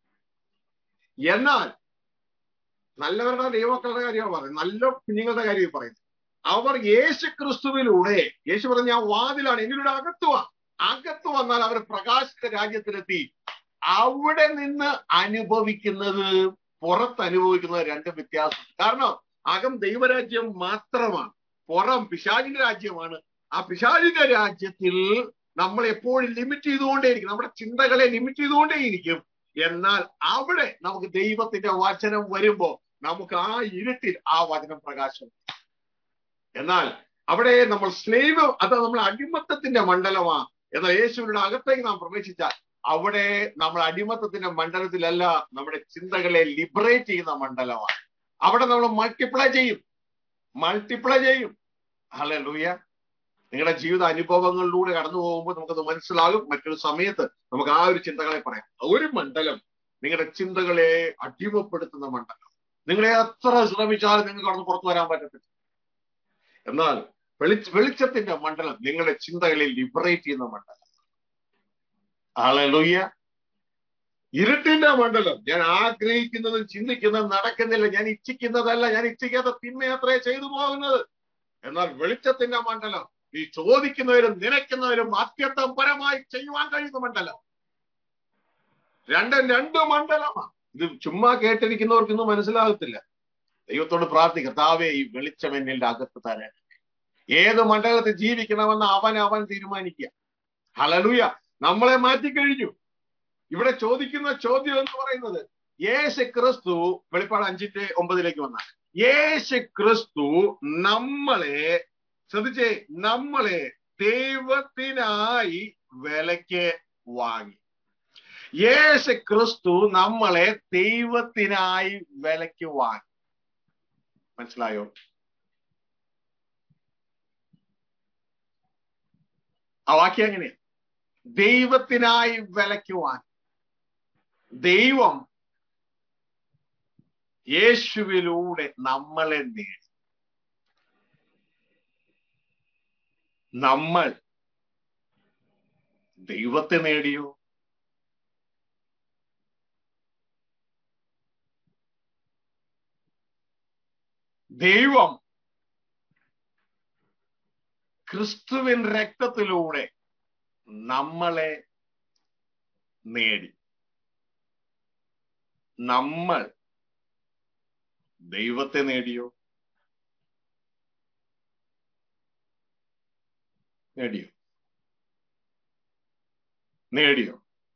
എന്നാൽ നല്ലവരുടെ ദൈവമക്കളുടെ കാര്യമാണ് പറയുന്നത് നല്ല കുഞ്ഞുങ്ങളുടെ കാര്യം പറയുന്നത് അവർ യേശു ക്രിസ്തുവിലൂടെ യേശു പറഞ്ഞ ആ വാതിലാണ് എന്നിലൂടെ അകത്തു വാ അകത്തു വന്നാൽ അവർ പ്രകാശത്തെ രാജ്യത്തിലെത്തി അവിടെ നിന്ന് അനുഭവിക്കുന്നത് പുറത്ത് അനുഭവിക്കുന്നത് രണ്ട് വ്യത്യാസം കാരണം അകം ദൈവരാജ്യം മാത്രമാണ് പുറം പിശാചിന്റെ രാജ്യമാണ് ആ പിശാചിന്റെ രാജ്യത്തിൽ നമ്മൾ എപ്പോഴും ലിമിറ്റ് ചെയ്തുകൊണ്ടേയിരിക്കും നമ്മുടെ ചിന്തകളെ ലിമിറ്റ് ചെയ്തുകൊണ്ടേയിരിക്കും എന്നാൽ അവിടെ നമുക്ക് ദൈവത്തിന്റെ വചനം വരുമ്പോ നമുക്ക് ആ ഇരുട്ടിൽ ആ വചനം പ്രകാശം എന്നാൽ അവിടെ നമ്മൾ സ്ലേവ് അത് നമ്മൾ അടിമത്തത്തിന്റെ മണ്ഡലമാ എന്നാൽ യേശുവിന്റെ അകത്തേക്ക് നാം പ്രവേശിച്ചാൽ അവിടെ നമ്മൾ അടിമത്തത്തിന്റെ മണ്ഡലത്തിലല്ല നമ്മുടെ ചിന്തകളെ ലിബറേറ്റ് ചെയ്യുന്ന മണ്ഡലമാണ് അവിടെ നമ്മൾ മൾട്ടിപ്ലൈ ചെയ്യും മൾട്ടിപ്ലൈ ചെയ്യും ഹലോ ലൂയ നിങ്ങളുടെ ജീവിത അനുഭവങ്ങളിലൂടെ കടന്നു പോകുമ്പോൾ നമുക്കത് മനസ്സിലാകും മറ്റൊരു സമയത്ത് നമുക്ക് ആ ഒരു ചിന്തകളെ പറയാം ഒരു മണ്ഡലം നിങ്ങളുടെ ചിന്തകളെ അടിമപ്പെടുത്തുന്ന മണ്ഡലം നിങ്ങളെ എത്ര ശ്രമിച്ചാലും നിങ്ങൾക്ക് കടന്ന് പുറത്തു വരാൻ പറ്റത്തില്ല എന്നാൽ വെളിച്ച വെളിച്ചത്തിന്റെ മണ്ഡലം നിങ്ങളുടെ ചിന്തകളെ ലിബറേറ്റ് ചെയ്യുന്ന മണ്ഡലം ആളെലൂയ്യ ഇരുട്ടിന്റെ മണ്ഡലം ഞാൻ ആഗ്രഹിക്കുന്നതും ചിന്തിക്കുന്നതും നടക്കുന്നില്ല ഞാൻ ഇച്ഛിക്കുന്നതല്ല ഞാൻ ഇച്ഛിക്കാത്ത തിന്മയത്രേ ചെയ്തു പോകുന്നത് എന്നാൽ വെളിച്ചത്തിന്റെ മണ്ഡലം നീ ചോദിക്കുന്നവരും നിലയ്ക്കുന്നവരും അത്യന്തം പരമായി ചെയ്യുവാൻ കഴിയുന്ന മണ്ഡലം രണ്ടും രണ്ട് മണ്ഡലമാണ് ഇത് ചുമ്മാ കേട്ടിരിക്കുന്നവർക്കൊന്നും മനസ്സിലാകത്തില്ല ദൈവത്തോട് പ്രാർത്ഥിക്കുക താവേ ഈ വെളിച്ചം എന്നിന്റെ അകത്ത് തരാൻ ഏത് മണ്ഡലത്തിൽ ജീവിക്കണമെന്ന് അവൻ അവൻ തീരുമാനിക്കുക ഹലലുയ നമ്മളെ മാറ്റിക്കഴിഞ്ഞു ഇവിടെ ചോദിക്കുന്ന ചോദ്യം എന്ന് പറയുന്നത് യേശു ക്രിസ്തു വെളിപ്പാട് അഞ്ചിന്റെ ഒമ്പതിലേക്ക് വന്നാൽ യേശു ക്രിസ്തു നമ്മളെ ശ്രദ്ധിച്ചേ നമ്മളെ ദൈവത്തിനായി വിലക്ക് വാങ്ങി യേശു ക്രിസ്തു നമ്മളെ ദൈവത്തിനായി വിലക്ക് വാങ്ങി മനസ്സിലായോ ആ വാക്യം എങ്ങനെയാ ദൈവത്തിനായി വിലക്ക് വാങ്ങി ദൈവം യേശുവിലൂടെ നമ്മളെ നേടി നമ്മൾ ദൈവത്തെ നേടിയോ ദൈവം ക്രിസ്തുവിൻ രക്തത്തിലൂടെ നമ്മളെ നേടി നമ്മൾ ദൈവത്തെ നേടിയോ നേടിയോ നേടിയോ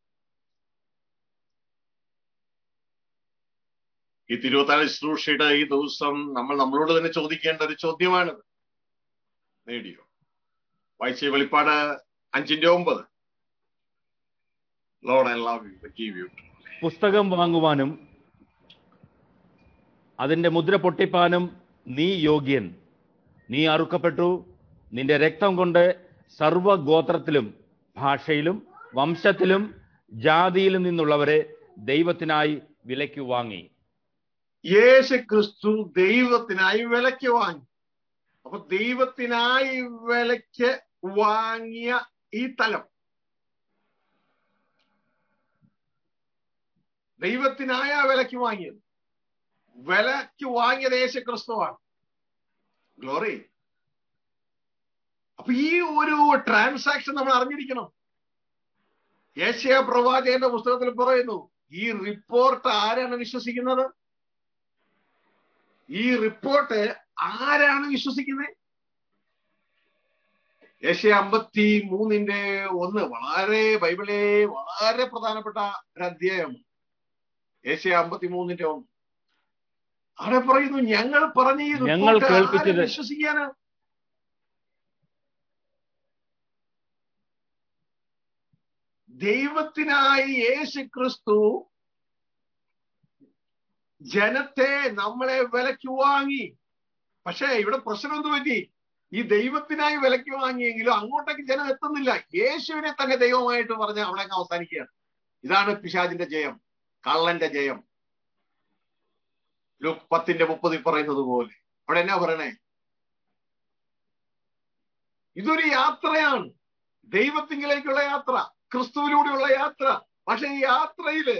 ഈ തിരുവത്താഴ് ശുശ്രൂഷയുടെ ഈ ദിവസം നമ്മൾ നമ്മളോട് തന്നെ ചോദിക്കേണ്ട ഒരു ചോദ്യമാണിത് നേടിയോ വായിച്ച വെളിപ്പാട് അഞ്ചിന്റെ ഒമ്പത് Lord I love you give you പുസ്തകം വാങ്ങുവാനും അതിന്റെ മുദ്ര പൊട്ടിപ്പാനും നീ യോഗ്യൻ നീ അറുക്കപ്പെട്ടു നിന്റെ രക്തം കൊണ്ട് സർവഗോത്രത്തിലും ഭാഷയിലും വംശത്തിലും ജാതിയിലും നിന്നുള്ളവരെ ദൈവത്തിനായി വിലയ്ക്ക് വാങ്ങി യേശു ക്രിസ്തു ദൈവത്തിനായി വിലയ്ക്ക് വാങ്ങി അപ്പൊ ദൈവത്തിനായി വിലയ്ക്ക് വാങ്ങിയ ഈ തലം ദൈവത്തിനായ വിലയ്ക്ക് വാങ്ങിയത് വിലയ്ക്ക് വാങ്ങിയത് യേശു ക്രിസ്തുവാണ് ഗ്ലോറി അപ്പൊ ഈ ഒരു ട്രാൻസാക്ഷൻ നമ്മൾ അറിഞ്ഞിരിക്കണം യേശയ പ്രവാചകന്റെ പുസ്തകത്തിൽ പറയുന്നു ഈ റിപ്പോർട്ട് ആരാണ് വിശ്വസിക്കുന്നത് ഈ റിപ്പോർട്ട് ആരാണ് വിശ്വസിക്കുന്നത് യേശയ അമ്പത്തി മൂന്നിന്റെ ഒന്ന് വളരെ ബൈബിളെ വളരെ പ്രധാനപ്പെട്ട ഒരു അധ്യായം യേശയ അമ്പത്തി മൂന്നിന്റെ ഒന്ന് അവിടെ പറയുന്നു ഞങ്ങൾ പറഞ്ഞ ഈ ഞങ്ങൾ report കേൾപ്പിച്ചത് ആരെ വിശ്വസിക്കാന് ദൈവത്തിനായി യേശു ക്രിസ്തു ജനത്തെ നമ്മളെ വിലക്ക് വാങ്ങി പക്ഷേ ഇവിടെ പ്രശ്നം എന്ത് പറ്റി ഈ ദൈവത്തിനായി വിലക്ക് വാങ്ങിയെങ്കിലും അങ്ങോട്ടേക്ക് ജനം എത്തുന്നില്ല യേശുവിനെ തന്നെ ദൈവമായിട്ട് പറഞ്ഞ് അവിടെ അങ്ങ് അവസാനിക്കുകയാണ് ഇതാണ് പിശാജിന്റെ ജയം കള്ളന്റെ ജയം ലുക്ക് പത്തിന്റെ മുപ്പതിൽ പറയുന്നത് പോലെ അവിടെ എന്നാ പറയണേ ഇതൊരു യാത്രയാണ് ദൈവത്തിങ്കിലേക്കുള്ള യാത്ര ക്രിസ്തുവിലൂടെയുള്ള യാത്ര പക്ഷെ ഈ യാത്രയില്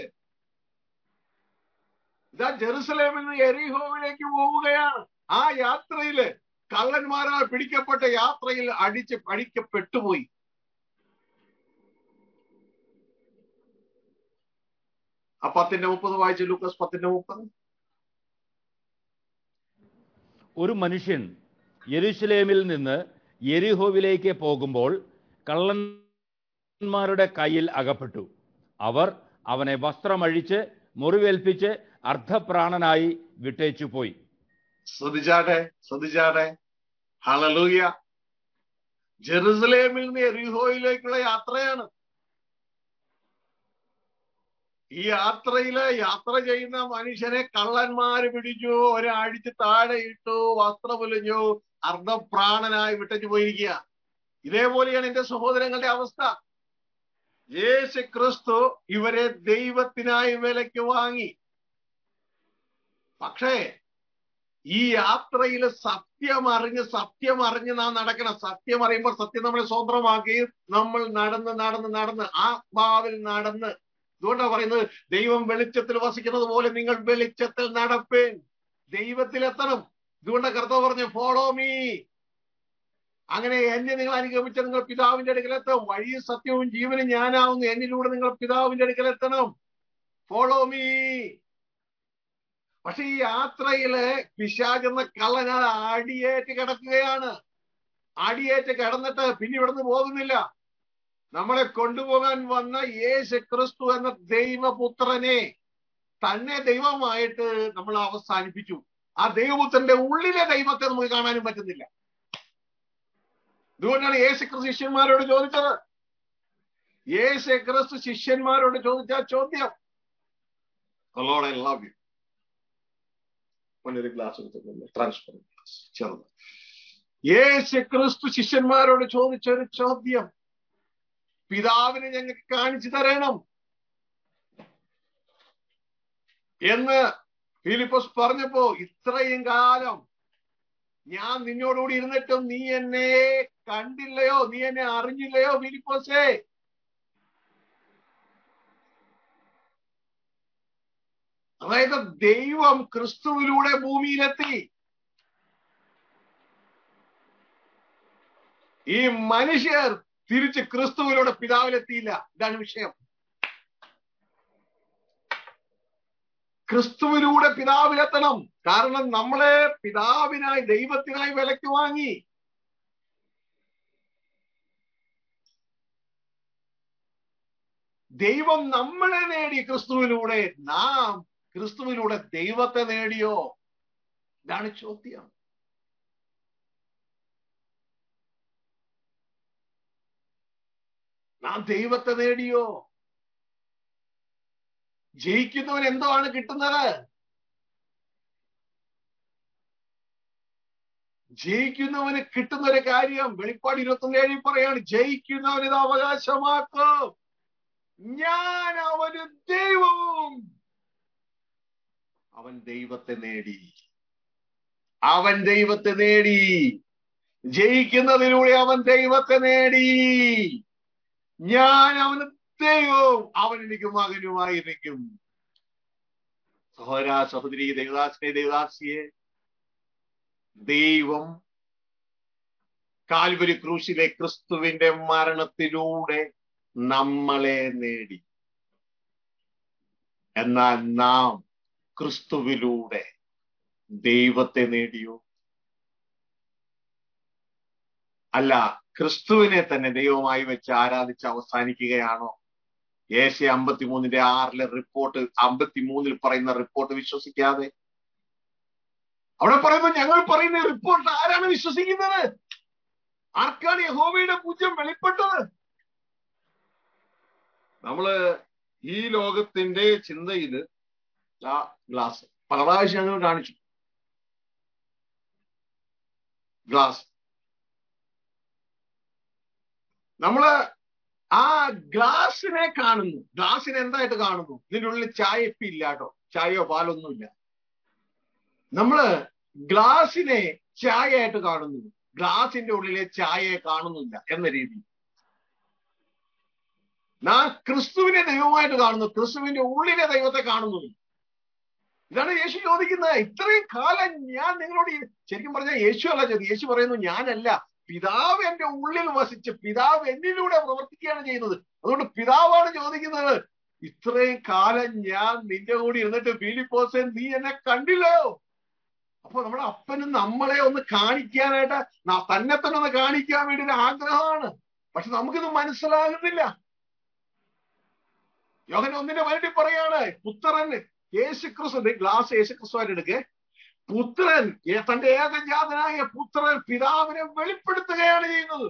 ഇതാ ജെറുസലേമിൽ നിന്ന് എറിഹോവിലേക്ക് പോവുകയാണ് ആ യാത്രയില് കള്ളന്മാരാൽ പിടിക്കപ്പെട്ട യാത്രയിൽ അടിച്ച് അടിക്കപ്പെട്ടുപോയി ആ പത്തിന്റെ മുപ്പത് വായിച്ചു ലൂക്കസ് പത്തിന്റെ മുപ്പത് ഒരു മനുഷ്യൻ യെരുശലേമിൽ നിന്ന് യെരിഹോവിലേക്ക് പോകുമ്പോൾ കള്ളന്മാരുടെ കയ്യിൽ അകപ്പെട്ടു അവർ അവനെ വസ്ത്രമഴിച്ച് മുറിവേൽപ്പിച്ച് അർദ്ധപ്രാണനായി വിട്ടേച്ചു പോയി ശ്രദ്ധിച്ചാട്ടെ ശ്രദ്ധിച്ചാട്ടെ ഹളലൂയ ജെറുസലേമിൽ നിന്ന് എറിഹോയിലേക്കുള്ള യാത്രയാണ് ഈ യാത്രയില് യാത്ര ചെയ്യുന്ന മനുഷ്യനെ കള്ളന്മാര് പിടിച്ചു ഒരടിച്ച് താഴെ ഇട്ടു വസ്ത്രമുലിഞ്ഞു അർദ്ധപ്രാണനായി വിട്ടു പോയിരിക്കുക ഇതേപോലെയാണ് എന്റെ സഹോദരങ്ങളുടെ അവസ്ഥ യേശു ക്രിസ്തു ഇവരെ ദൈവത്തിനായി വിലക്ക് വാങ്ങി പക്ഷേ ഈ യാത്രയിൽ സത്യം അറിഞ്ഞ് സത്യം അറിഞ്ഞ് നാം നടക്കണം സത്യം അറിയുമ്പോൾ സത്യം നമ്മളെ സ്വന്തമാക്കി നമ്മൾ നടന്ന് നടന്ന് നടന്ന് ആത്മാവിൽ നടന്ന് അതുകൊണ്ടാണ് പറയുന്നത് ദൈവം വെളിച്ചത്തിൽ വസിക്കുന്നത് പോലെ നിങ്ങൾ വെളിച്ചത്തിൽ നടപ്പേൻ ദൈവത്തിലെത്തണം ഇതുകൊണ്ട് കർത്താവ് പറഞ്ഞു ഫോളോ മീ അങ്ങനെ എന്നെ നിങ്ങൾ അനുഗമിച്ച നിങ്ങൾ പിതാവിന്റെ അടുക്കലെത്തും വഴിയും സത്യവും ജീവനും ഞാനാവുന്നു എന്നിലൂടെ നിങ്ങൾ പിതാവിന്റെ അടുക്കലെത്തണം ഫോളോ മീ പക്ഷെ ഈ യാത്രയില് പിശാജ് എന്ന കള്ളൻ അടിയേറ്റ് കിടക്കുകയാണ് അടിയേറ്റ് കിടന്നിട്ട് പിന്നെ ഇവിടുന്ന് പോകുന്നില്ല നമ്മളെ കൊണ്ടുപോകാൻ വന്ന യേശു ക്രിസ്തു എന്ന ദൈവപുത്രനെ തന്നെ ദൈവമായിട്ട് നമ്മൾ അവസാനിപ്പിച്ചു ആ ദൈവപുത്രന്റെ ഉള്ളിലെ ദൈവത്തെ നമുക്ക് കാണാനും പറ്റുന്നില്ല ഇതുകൊണ്ടാണ് യേശു ക്രിസ്തു ശിഷ്യന്മാരോട് ചോദിച്ചത് യേശു ക്രിസ്തു ശിഷ്യന്മാരോട് ചോദിച്ച ചോദ്യം ലോഡ് ഐ ലവ് യു ഒരു ഗ്ലാസ് എടുത്തിട്ടുണ്ട് ട്രാൻസ്പെറന്റ് ഗ്ലാസ് ചെറുത് യേശു ക്രിസ്തു ശിഷ്യന്മാരോട് ചോദിച്ച ഒരു ചോദ്യം പിതാവിനെ ഞങ്ങൾക്ക് കാണിച്ചു തരണം എന്ന് ഫിലിപ്പോസ് പറഞ്ഞപ്പോ ഇത്രയും കാലം ഞാൻ നിന്നോടുകൂടി ഇരുന്നിട്ടും നീ എന്നെ കണ്ടില്ലയോ നീ എന്നെ അറിഞ്ഞില്ലയോ ഫിലിപ്പോസേ അതായത് ദൈവം ക്രിസ്തുവിലൂടെ ഭൂമിയിലെത്തി ഈ മനുഷ്യർ തിരിച്ച് ക്രിസ്തുവിലൂടെ പിതാവിലെത്തിയില്ല ഇതാണ് വിഷയം ക്രിസ്തുവിലൂടെ പിതാവിലെത്തണം കാരണം നമ്മളെ പിതാവിനായി ദൈവത്തിനായി വിലക്ക് വാങ്ങി ദൈവം നമ്മളെ നേടി ക്രിസ്തുവിലൂടെ നാം ക്രിസ്തുവിലൂടെ ദൈവത്തെ നേടിയോ ഇതാണ് ചോദ്യം നാം ദൈവത്തെ നേടിയോ ജയിക്കുന്നവൻ എന്തോ ആണ് കിട്ടുന്നത് ജയിക്കുന്നവന് കിട്ടുന്ന ഒരു കാര്യം വെളിപ്പാട് ഇരുപത്തി ഏഴിൽ പറയാണ് ജയിക്കുന്നവൻ ഇത് അവകാശമാക്കും ഞാൻ അവന് ദൈവവും അവൻ ദൈവത്തെ നേടി അവൻ ദൈവത്തെ നേടി ജയിക്കുന്നതിലൂടെ അവൻ ദൈവത്തെ നേടി ഞാൻ അവന് ദൈവവും അവൻ എനിക്ക് മകനുമായിരിക്കും സഹോദര സഹോദരി ദേവദാസിനെ ദേവദാസിയെ ദൈവം കാൽവരി ക്രൂശിലെ ക്രിസ്തുവിന്റെ മരണത്തിലൂടെ നമ്മളെ നേടി എന്നാൽ നാം ക്രിസ്തുവിലൂടെ ദൈവത്തെ നേടിയോ അല്ല ക്രിസ്തുവിനെ തന്നെ ദൈവമായി വെച്ച് ആരാധിച്ച് അവസാനിക്കുകയാണോ ഏഷ്യ അമ്പത്തിമൂന്നിന്റെ ആറിലെ റിപ്പോർട്ട് അമ്പത്തിമൂന്നിൽ പറയുന്ന റിപ്പോർട്ട് വിശ്വസിക്കാതെ അവിടെ പറയുന്നു ഞങ്ങൾ പറയുന്ന റിപ്പോർട്ട് ആരാണ് വിശ്വസിക്കുന്നത് ആർക്കാണ് യഹോവയുടെ പൂജ്യം വെളിപ്പെട്ടത് നമ്മള് ഈ ലോകത്തിന്റെ ചിന്തയില് ആ ഗ്ലാസ് പല പ്രാവശ്യം ഞങ്ങൾ കാണിച്ചു ഗ്ലാസ് നമ്മള് ആ ഗ്ലാസിനെ കാണുന്നു ഗ്ലാസിനെ എന്തായിട്ട് കാണുന്നു ഇതിൻ്റെ ഉള്ളിൽ ചായ ഇപ്പം ഇല്ല കേട്ടോ ചായയോ പാലൊന്നുമില്ല നമ്മള് ഗ്ലാസിനെ ചായയായിട്ട് കാണുന്നു ഗ്ലാസിന്റെ ഉള്ളിലെ ചായയെ കാണുന്നില്ല എന്ന രീതി നാം ക്രിസ്തുവിനെ ദൈവമായിട്ട് കാണുന്നു ക്രിസ്തുവിന്റെ ഉള്ളിലെ ദൈവത്തെ കാണുന്നു ഇതാണ് യേശു ചോദിക്കുന്നത് ഇത്രയും കാലം ഞാൻ നിങ്ങളോട് ഈ- ശരിക്കും പറഞ്ഞാൽ യേശു അല്ല ചോദിച്ചത് യേശു പറയുന്നു ഞാനല്ല പിതാവ് എന്റെ ഉള്ളിൽ വസിച്ച് പിതാവ് എന്നിലൂടെ പ്രവർത്തിക്കുകയാണ് ചെയ്യുന്നത് അതുകൊണ്ട് പിതാവാണ് ചോദിക്കുന്നത് ഇത്രയും കാലം ഞാൻ നിന്റെ കൂടി ഇരുന്നിട്ട് ഫിലിപ്പോസെ നീ എന്നെ കണ്ടില്ലോ അപ്പൊ നമ്മുടെ അപ്പനും നമ്മളെ ഒന്ന് കാണിക്കാനായിട്ട് ന- തന്നെ തന്നെ ഒന്ന് കാണിക്കാൻ വേണ്ടി ഒരു ആഗ്രഹമാണ് പക്ഷെ നമുക്കിത് മനസ്സിലാകുന്നില്ല യോഹൻ ഒന്നിന്റെ വേണ്ടി പറയാണ് പുത്രൻ യേശുക്രിസ്തു ഗ്ലാസ് യേശുക്രിസ്തുവായിട്ട് എടുക്കേ പുത്രൻ ഏ- തന്റെ ഏകജാതനായ പുത്രൻ പിതാവിനെ വെളിപ്പെടുത്തുകയാണ് ചെയ്യുന്നത്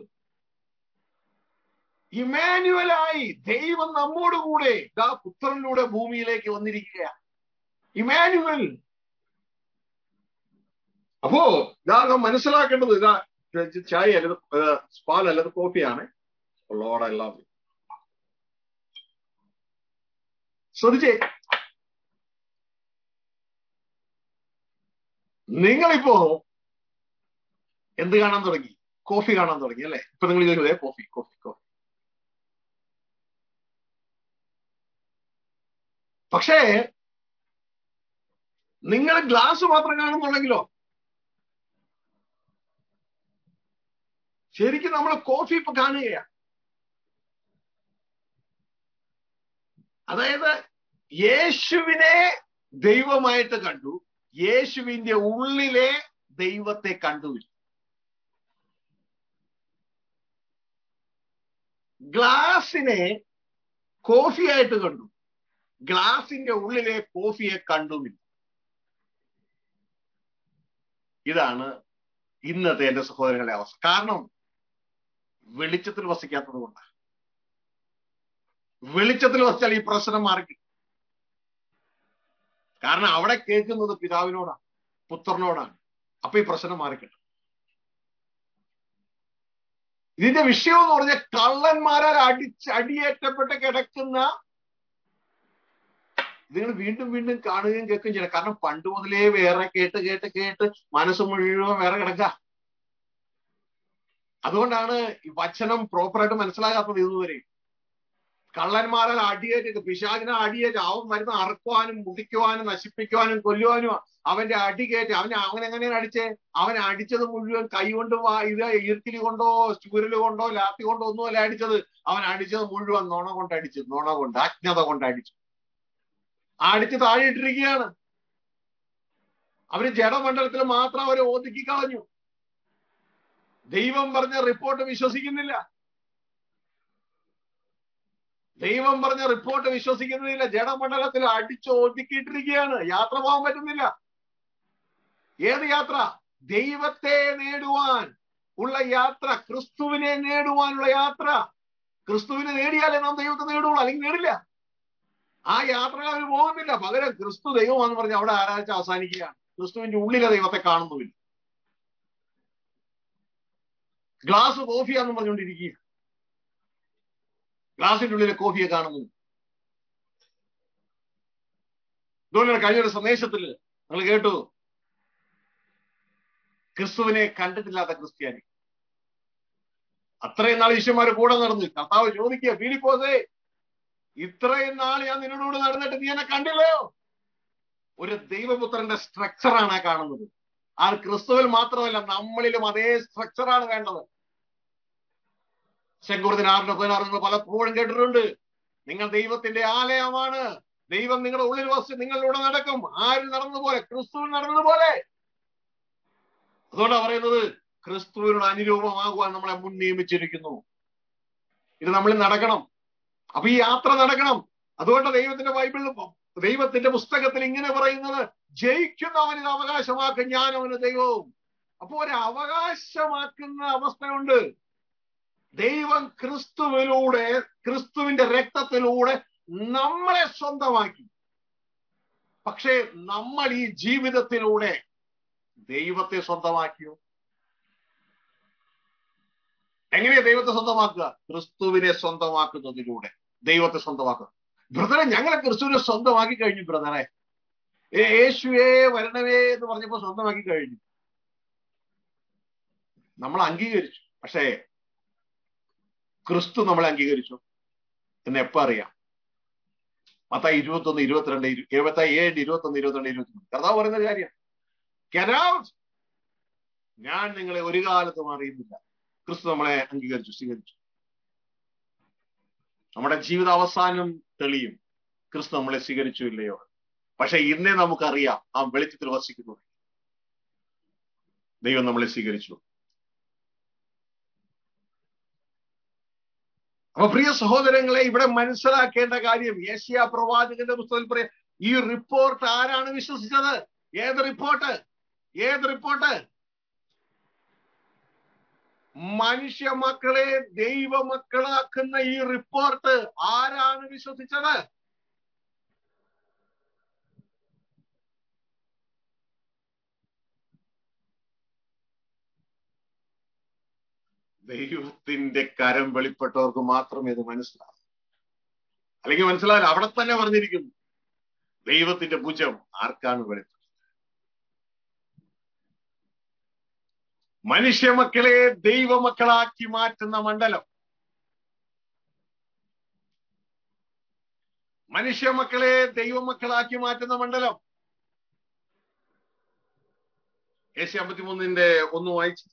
ഇമാനുവലായി ദൈവം നമ്മോട് കൂടെ ഇതാ പുത്രനിലൂടെ ഭൂമിയിലേക്ക് വന്നിരിക്കുക ഇമാനുവൽ അപ്പോ ഇതാ നാം മനസ്സിലാക്കേണ്ടത് ഇതാ ചായ അല്ലത് പാൽ അല്ലത് കോഫിയാണ് ഉള്ളോടെല്ലാം ശ്രദ്ധിച്ചേ നിങ്ങളിപ്പോ എന്ത് കാണാൻ തുടങ്ങി കോഫി കാണാൻ തുടങ്ങി അല്ലെ ഇപ്പൊ നിങ്ങൾ ചോദിക്കുന്നത് കോഫി കോഫി കോഫി പക്ഷേ നിങ്ങൾ ഗ്ലാസ് മാത്രം കാണുന്നുണ്ടെങ്കിലോ ശരിക്കും നമ്മൾ കോഫി ഇപ്പൊ കാണുകയാണ് അതായത് യേശുവിനെ ദൈവമായിട്ട് കണ്ടു യേശുവിന്റെ ഉള്ളിലെ ദൈവത്തെ കണ്ടുമില്ല ഗ്ലാസിനെ കോഫിയായിട്ട് കണ്ടു ഗ്ലാസിന്റെ ഉള്ളിലെ കോഫിയെ കണ്ടുമില്ല ഇതാണ് ഇന്നത്തെ എന്റെ സഹോദരങ്ങളുടെ അവസ്ഥ കാരണം വെളിച്ചത്തിൽ വസിക്കാത്തത് കൊണ്ടാണ് വെളിച്ചത്തിൽ വസിച്ചാൽ ഈ പ്രശ്നം മാറി കാരണം അവിടെ കേൾക്കുന്നത് പിതാവിനോടാണ് പുത്രനോടാണ് അപ്പൊ ഈ പ്രശ്നം മാറിക്കിട്ടും ഇതിന്റെ വിഷയം എന്ന് പറഞ്ഞാൽ കള്ളന്മാരാൽ അടിച്ച് അടിയേറ്റപ്പെട്ട് കിടക്കുന്ന നിങ്ങൾ വീണ്ടും വീണ്ടും കാണുകയും കേൾക്കുകയും ചെയ്യണം കാരണം പണ്ട് മുതലേ വേറെ കേട്ട് കേട്ട് കേട്ട് മനസ്സ് മുഴുവൻ വേറെ കിടക്ക അതുകൊണ്ടാണ് ഈ വചനം പ്രോപ്പറായിട്ട് മനസ്സിലാകാത്തത് ഇതുവരെ കള്ളന്മാരാൽ അടിയേറ്റ് പിശാചിനെ അടിയേറ്റ് അവൻ വരുന്ന അറക്കുവാനും മുടിക്കുവാനും നശിപ്പിക്കുവാനും കൊല്ലുവാനും അവന്റെ അടികേറ്റ് അവനെ അവൻ എങ്ങനെയാണ് അടിച്ചേ അവൻ അടിച്ചത് മുഴുവൻ കൈ കൊണ്ട് വാ ഇത് ഈർക്കിലി കൊണ്ടോ ചൂരല് കൊണ്ടോ ലാത്തി കൊണ്ടോ ഒന്നുമല്ല അടിച്ചത് അവൻ അടിച്ചത് മുഴുവൻ നുണ കൊണ്ട് അടിച്ചു നുണ കൊണ്ട് അജ്ഞത കൊണ്ട് അടിച്ചു അടിച്ച് താഴെ ഇട്ടിരിക്കുകയാണ് അവര് ജഡമണ്ഡലത്തിൽ മാത്രം അവരെ ഒതുക്കി കളഞ്ഞു ദൈവം പറഞ്ഞ റിപ്പോർട്ട് വിശ്വസിക്കുന്നില്ല ദൈവം പറഞ്ഞ റിപ്പോർട്ട് വിശ്വസിക്കുന്നില്ല ജഡമണ്ഡലത്തിൽ അടിച്ച് ഒതുക്കിയിട്ടിരിക്കുകയാണ് യാത്ര പോകാൻ പറ്റുന്നില്ല ഏത് യാത്ര ദൈവത്തെ നേടുവാൻ ഉള്ള യാത്ര ക്രിസ്തുവിനെ നേടുവാനുള്ള യാത്ര ക്രിസ്തുവിനെ നേടിയാലേ നാം ദൈവത്തെ നേടുള്ളൂ അല്ലെങ്കിൽ നേടില്ല ആ യാത്രകൾ അവർ പോകുന്നില്ല പകരം ക്രിസ്തു ദൈവമാണെന്ന് പറഞ്ഞ് അവിടെ ആരാധിച്ച് അവസാനിക്കുകയാണ് ക്രിസ്തുവിന്റെ ഉള്ളിലെ ദൈവത്തെ കാണുന്നുമില്ല ഗ്ലാസ് കോഫിയാന്ന് പറഞ്ഞുകൊണ്ടിരിക്കുക ഗ്ലാസിന്റെ ഉള്ളിലെ കോഫിയെ കാണുന്നു ഇതുപോലെ കഴിഞ്ഞ ഒരു സന്ദേശത്തിൽ നിങ്ങൾ കേട്ടു ക്രിസ്തുവിനെ കണ്ടിട്ടില്ലാത്ത ക്രിസ്ത്യാനി അത്രയും നാൾ ഈശ്വന്മാര് കൂടെ നടന്നു കർത്താവ് ചോദിക്കുക ഫിലിപ്പോസേ ഇത്രയും നാൾ ഞാൻ നിന്നോട് നടന്നിട്ട് നീ എന്നെ കണ്ടില്ലോ ഒരു ദൈവപുത്രന്റെ സ്ട്രക്ചറാണ് കാണുന്നത് ആ ക്രിസ്തുവിൽ മാത്രമല്ല നമ്മളിലും അതേ സ്ട്രക്ചറാണ് വേണ്ടത് ശങ്കുറുദിന് ആറിന്റെ പതിനാറ് നിങ്ങൾ പലപ്പോഴും കേട്ടിട്ടുണ്ട് നിങ്ങൾ ദൈവത്തിന്റെ ആലയമാണ് ദൈവം നിങ്ങളുടെ ഉള്ളിൽ വസിച്ച് നിങ്ങളിലൂടെ നടക്കും ആരിൽ നടന്നതുപോലെ ക്രിസ്തുവിൽ നടന്നതുപോലെ അതുകൊണ്ടാണ് പറയുന്നത് ക്രിസ്തുവിനോട് അനുരൂപമാകുവാൻ നമ്മളെ മുൻ നിയമിച്ചിരിക്കുന്നു ഇത് നമ്മൾ നടക്കണം അപ്പൊ ഈ യാത്ര നടക്കണം അതുകൊണ്ട് ദൈവത്തിന്റെ ബൈബിളിൽ ദൈവത്തിന്റെ പുസ്തകത്തിൽ ഇങ്ങനെ പറയുന്നത് ജയിക്കുന്നവൻ ഇത് അവകാശമാക്കും ഞാൻ അവന് ദൈവവും അപ്പൊ ഒരു അവകാശമാക്കുന്ന അവസ്ഥയുണ്ട് ദൈവം ക്രിസ്തുവിലൂടെ ക്രിസ്തുവിന്റെ രക്തത്തിലൂടെ നമ്മളെ സ്വന്തമാക്കി പക്ഷേ നമ്മൾ ഈ ജീവിതത്തിലൂടെ ദൈവത്തെ സ്വന്തമാക്കിയോ എങ്ങനെയാ ദൈവത്തെ സ്വന്തമാക്കുക ക്രിസ്തുവിനെ സ്വന്തമാക്കുന്നതിലൂടെ ദൈവത്തെ സ്വന്തമാക്കുക ബ്രദറെ ഞങ്ങളെ ക്രിസ്തുവിനെ സ്വന്തമാക്കി കഴിഞ്ഞു ബ്രദറെ ഏ- യേശുവേ വരണവേ എന്ന് പറഞ്ഞപ്പോ സ്വന്തമാക്കി കഴിഞ്ഞു നമ്മൾ അംഗീകരിച്ചു പക്ഷേ ക്രിസ്തു നമ്മളെ അംഗീകരിച്ചു എന്ന് എപ്പോ അറിയാം മത്തായി ഇരുപത്തൊന്ന് ഇരുപത്തിരണ്ട് ഇരു- എഴുപത്തി ഏഴ് ഇരുപത്തൊന്ന് ഇരുപത്തിരണ്ട് ഇരുപത്തിമൂന്ന് കർത്താവ് പറയുന്ന ഒരു കാര്യം Get out! ഞാൻ നിങ്ങളെ ഒരു കാലത്തും അറിയുന്നില്ല ക്രിസ്തു നമ്മളെ അംഗീകരിച്ചു സ്വീകരിച്ചു നമ്മുടെ ജീവിത അവസാനം തെളിയും ക്രിസ്തു നമ്മളെ സ്വീകരിച്ചു ഇല്ലയോ പക്ഷെ ഇന്നേ നമുക്കറിയാം ആ വെളിച്ചത്തിൽ വസിക്കുന്നു ദൈവം നമ്മളെ സ്വീകരിച്ചു അപ്പൊ പ്രിയ സഹോദരങ്ങളെ ഇവിടെ മനസ്സിലാക്കേണ്ട കാര്യം ഏഷ്യ പ്രവാചകന്റെ പുസ്തകത്തിൽ പറയാം ഈ റിപ്പോർട്ട് ആരാണ് വിശ്വസിച്ചത് ഏത് റിപ്പോർട്ട് ഏത് റിപ്പോർട്ട് മനുഷ്യ മക്കളെ ദൈവമക്കളാക്കുന്ന ഈ റിപ്പോർട്ട് ആരാണ് വിശ്വസിച്ചത് ദൈവത്തിന്റെ കരം വെളിപ്പെട്ടവർക്ക് മാത്രമേ ഇത് മനസ്സിലാവൂ അല്ലെങ്കിൽ മനസ്സിലാവില്ല അവിടെ തന്നെ പറഞ്ഞിരിക്കുന്നു ദൈവത്തിന്റെ ഭുജം ആർക്കാണ് വെളിപ്പെട്ടത് മനുഷ്യമക്കളെ ദൈവമക്കളാക്കി മാറ്റുന്ന മണ്ഡലം മനുഷ്യമക്കളെ ദൈവമക്കളാക്കി മാറ്റുന്ന മണ്ഡലം ഏഷ്യ അമ്പത്തിമൂന്നിന്റെ ഒന്ന് വായിച്ചു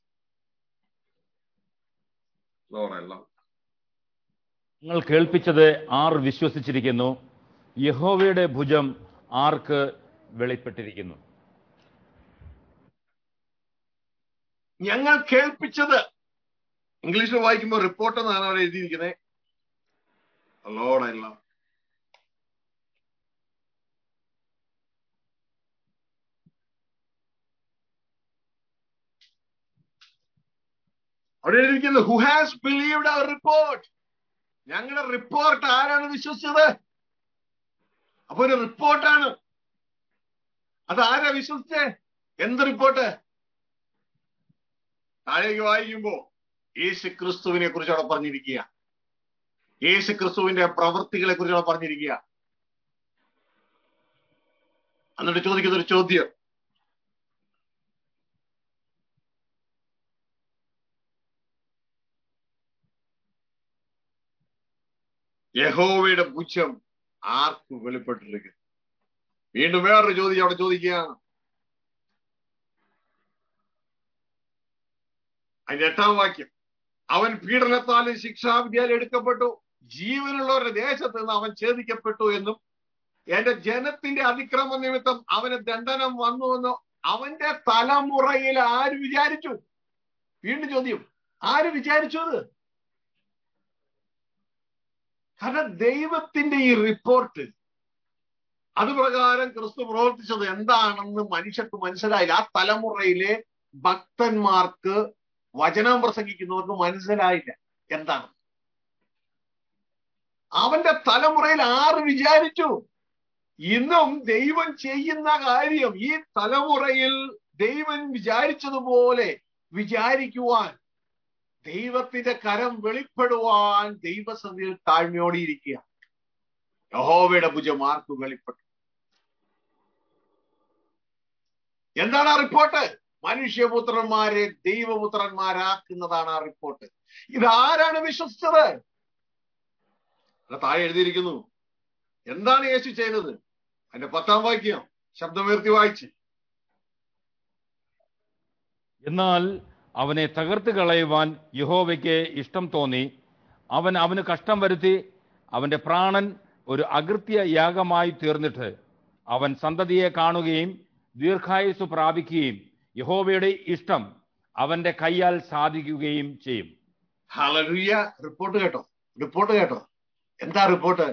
ലോറെല്ലാം നിങ്ങൾ കേൾപ്പിച്ചത് ആർ വിശ്വസിച്ചിരിക്കുന്നു യഹോവയുടെ ഭുജം ആർക്ക് വെളിപ്പെട്ടിരിക്കുന്നു ഞങ്ങൾ കേൾപ്പിച്ചത് ഇംഗ്ലീഷിൽ വായിക്കുമ്പോൾ റിപ്പോർട്ട് എന്നാണ് അവിടെ എഴുതിയിരിക്കുന്നത് ലോഡല്ല അവിടെ എഴുതിയിരിക്കുന്നത് ഹു ഹാസ് ബിലീവ്ഡ് അവർ റിപ്പോർട്ട് ഞങ്ങളുടെ റിപ്പോർട്ട് ആരാണ് വിശ്വസിച്ചത് അപ്പൊ ഒരു റിപ്പോർട്ടാണ് അത് ആരാ വിശ്വസിച്ചേ എന്ത് റിപ്പോർട്ട് താഴേക്ക് വായിക്കുമ്പോ യേശു ക്രിസ്തുവിനെ കുറിച്ച് അവിടെ പറഞ്ഞിരിക്കുക യേശു ക്രിസ്തുവിന്റെ പ്രവൃത്തികളെ കുറിച്ച് അവിടെ പറഞ്ഞിരിക്കുക എന്നിട്ട് ചോദിക്കുന്ന ഒരു ചോദ്യം യഹോവയുടെ ഭുജം ആർക്ക് വെളിപ്പെട്ടിരിക്കുന്നു വീണ്ടും വേറൊരു ചോദ്യം അവിടെ ചോദിക്കുകയാണ് അതിന്റെ എട്ടാം വാക്യം അവൻ പീഡനത്താലും ശിക്ഷാവിദ്യയിൽ എടുക്കപ്പെട്ടു ജീവനുള്ളവരുടെ ദേശത്ത് നിന്ന് അവൻ ഛേദിക്കപ്പെട്ടു എന്നും എന്റെ ജനത്തിന്റെ അതിക്രമ നിമിത്തം അവന് ദണ്ഡനം വന്നുവെന്ന് അവന്റെ തലമുറയിൽ ആര് വിചാരിച്ചു വീണ്ടും ചോദ്യം ആര് വിചാരിച്ചു അത് കാരണം ദൈവത്തിന്റെ ഈ റിപ്പോർട്ട് അത് പ്രകാരം ക്രിസ്തു പ്രവർത്തിച്ചത് എന്താണെന്ന് മനുഷ്യർക്ക് മനസ്സിലായില്ല ആ തലമുറയിലെ ഭക്തന്മാർക്ക് വചനം പ്രസംഗിക്കുന്നവർക്ക് മനസ്സിലായില്ല എന്താണ് അവന്റെ തലമുറയിൽ ആറ് വിചാരിച്ചു ഇന്നും ദൈവം ചെയ്യുന്ന കാര്യം ഈ തലമുറയിൽ ദൈവം വിചാരിച്ചതുപോലെ വിചാരിക്കുവാൻ ദൈവത്തിന്റെ കരം വെളിപ്പെടുവാൻ ദൈവസന്നിധിയിൽ താഴ്മയോടിയിരിക്കുക യഹോവയുടെ ഭുജം ആർക്ക് വെളിപ്പെട്ടു എന്താണ് ആ റിപ്പോർട്ട് മനുഷ്യപുത്രന്മാരെ ദൈവപുത്രന്മാരാക്കുന്നതാണ് ആ റിപ്പോർട്ട് ഇതാരാണ് വിശ്വസിച്ചത് അത് താഴെ എഴുതിയിരിക്കുന്നു എന്താണ് യേശു ചെയ്തത് അതിന്റെ പത്താം വാക്യം ശബ്ദമുയർത്തി വായിച്ച് എന്നാൽ അവനെ തകർത്ത് കളയുവാൻ യഹോവയ്ക്ക് ഇഷ്ടം തോന്നി അവൻ അവന് കഷ്ടം വരുത്തി അവന്റെ പ്രാണൻ ഒരു അകൃത്യ യാഗമായി തീർന്നിട്ട് അവൻ സന്തതിയെ കാണുകയും ദീർഘായുസ് പ്രാപിക്കുകയും യഹോവയുടെ ഇഷ്ടം അവന്റെ കൈയാൽ സാധിക്കുകയും ചെയ്യും ഹലലുയ്യ റിപ്പോർട്ട് കേട്ടോ റിപ്പോർട്ട് കേട്ടോ എന്താ റിപ്പോർട്ട്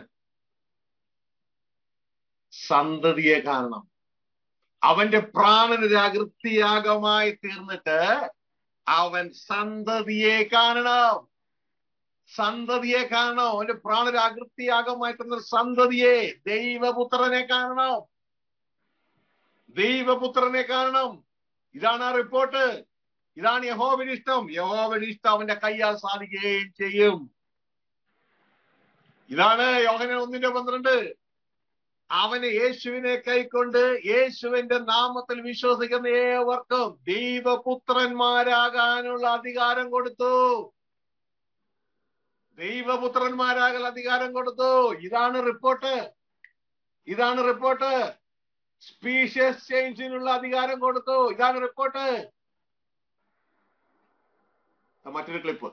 സന്തതിയെ കാണണം അവന്റെ പ്രാണൻ ഒരു അകൃത്യയാഗമായി തീർന്നിട്ട് അവൻ സന്തതിയെ കാണണം സന്തതിയെ കാണണം അവന്റെ പ്രാണര് അകൃത്യയാകം മാറ്റുന്ന സന്തതിയെ ദൈവപുത്രനെ കാണണം ദൈവപുത്രനെ കാണണം ഇതാണ് ആ റിപ്പോർട്ട് ഇതാണ് യഹോവന് ഇഷ്ടം യഹോവന് ഇഷ്ടം അവന്റെ കയ്യാൽ സാധിക്കുകയും ചെയ്യും ഇതാണ് യോഹന ഒന്നിന്റെ പന്ത്രണ്ട് അവന് യേശുവിനെ കൈക്കൊണ്ട് യേശുവിന്റെ നാമത്തിൽ വിശ്വസിക്കുന്ന ഏവർക്കും ദൈവപുത്രന്മാരാകാനുള്ള അധികാരം കൊടുത്തു ദൈവപുത്രന്മാരാകാൻ അധികാരം കൊടുത്തു ഇതാണ് റിപ്പോർട്ട് ഇതാണ് റിപ്പോർട്ട് സ്പീഷ്യസ് ചേഞ്ചിനുള്ള അധികാരം കൊടുത്തു ഇതാണ് റിപ്പോർട്ട് മറ്റൊരു ക്ലിപ്പ്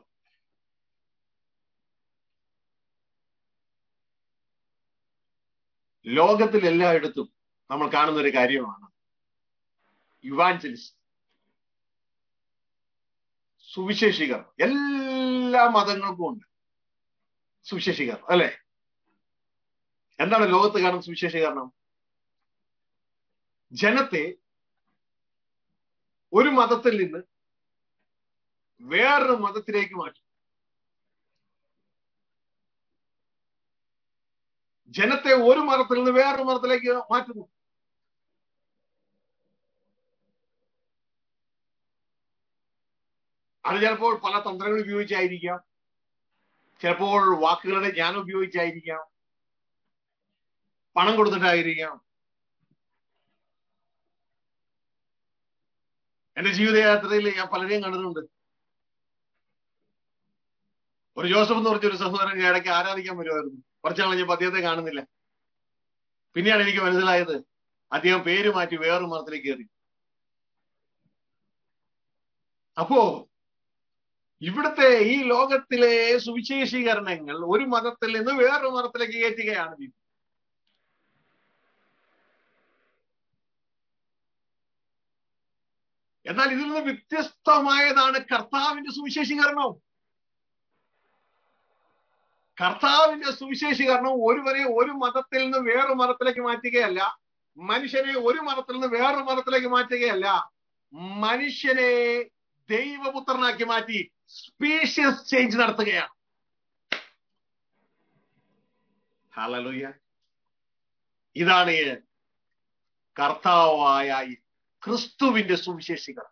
ലോകത്തിൽ എല്ലായിടത്തും നമ്മൾ കാണുന്ന ഒരു കാര്യമാണ് യുവാഞ്ചലിസ്റ്റ് സുവിശേഷികർ എല്ലാ മതങ്ങൾക്കും ഉണ്ട് സുവിശേഷികർ അല്ലെ എന്താണ് ലോകത്ത് കാണുന്ന സുവിശേഷീകരണം ജനത്തെ ഒരു മതത്തിൽ നിന്ന് വേറൊരു മതത്തിലേക്ക് മാറ്റും ജനത്തെ ഒരു മതത്തിൽ നിന്ന് വേറൊരു മതത്തിലേക്ക് മാറ്റുന്നു അത് ചിലപ്പോൾ പല തന്ത്രങ്ങൾ ഉപയോഗിച്ചായിരിക്കാം ചിലപ്പോൾ വാക്കുകളുടെ ജ്ഞാനം ഉപയോഗിച്ചായിരിക്കാം പണം കൊടുത്തിട്ടായിരിക്കാം എന്റെ ജീവിതയാത്രയിൽ ഞാൻ പലരെയും കണ്ടിട്ടുണ്ട് ഒരു ജോസഫ് എന്ന് പറഞ്ഞൊരു സഹോദരൻ ഞാൻ ഇടയ്ക്ക് ആരാധിക്കാൻ വരുമായിരുന്നു കുറച്ചാൾ കഴിഞ്ഞപ്പോൾ അദ്ദേഹത്തെ കാണുന്നില്ല പിന്നെയാണ് എനിക്ക് മനസ്സിലായത് അദ്ദേഹം പേര് മാറ്റി വേറൊരു മതത്തിലേക്ക് കയറി അപ്പോ ഇവിടുത്തെ ഈ ലോകത്തിലെ സുവിശേഷീകരണങ്ങൾ ഒരു മതത്തിൽ നിന്ന് വേറൊരു മതത്തിലേക്ക് കയറ്റുകയാണ് ചെയ്യുന്നത് എന്നാൽ ഇതിൽ നിന്ന് വ്യത്യസ്തമായതാണ് കർത്താവിന്റെ സുവിശേഷീകരണം കർത്താവിന്റെ സുവിശേഷീകരണം ഒരുവരെ ഒരു മതത്തിൽ നിന്ന് വേറൊരു മതത്തിലേക്ക് മാറ്റുകയല്ല മനുഷ്യനെ ഒരു മതത്തിൽ നിന്ന് വേറൊരു മതത്തിലേക്ക് മാറ്റുകയല്ല മനുഷ്യനെ ദൈവപുത്രനാക്കി മാറ്റി സ്പീഷ്യസ് ചേഞ്ച് നടത്തുകയാണ് ഹലലുയ ഇതാണ് കർത്താവായ ക്രിസ്തുവിന്റെ സുവിശേഷികൾ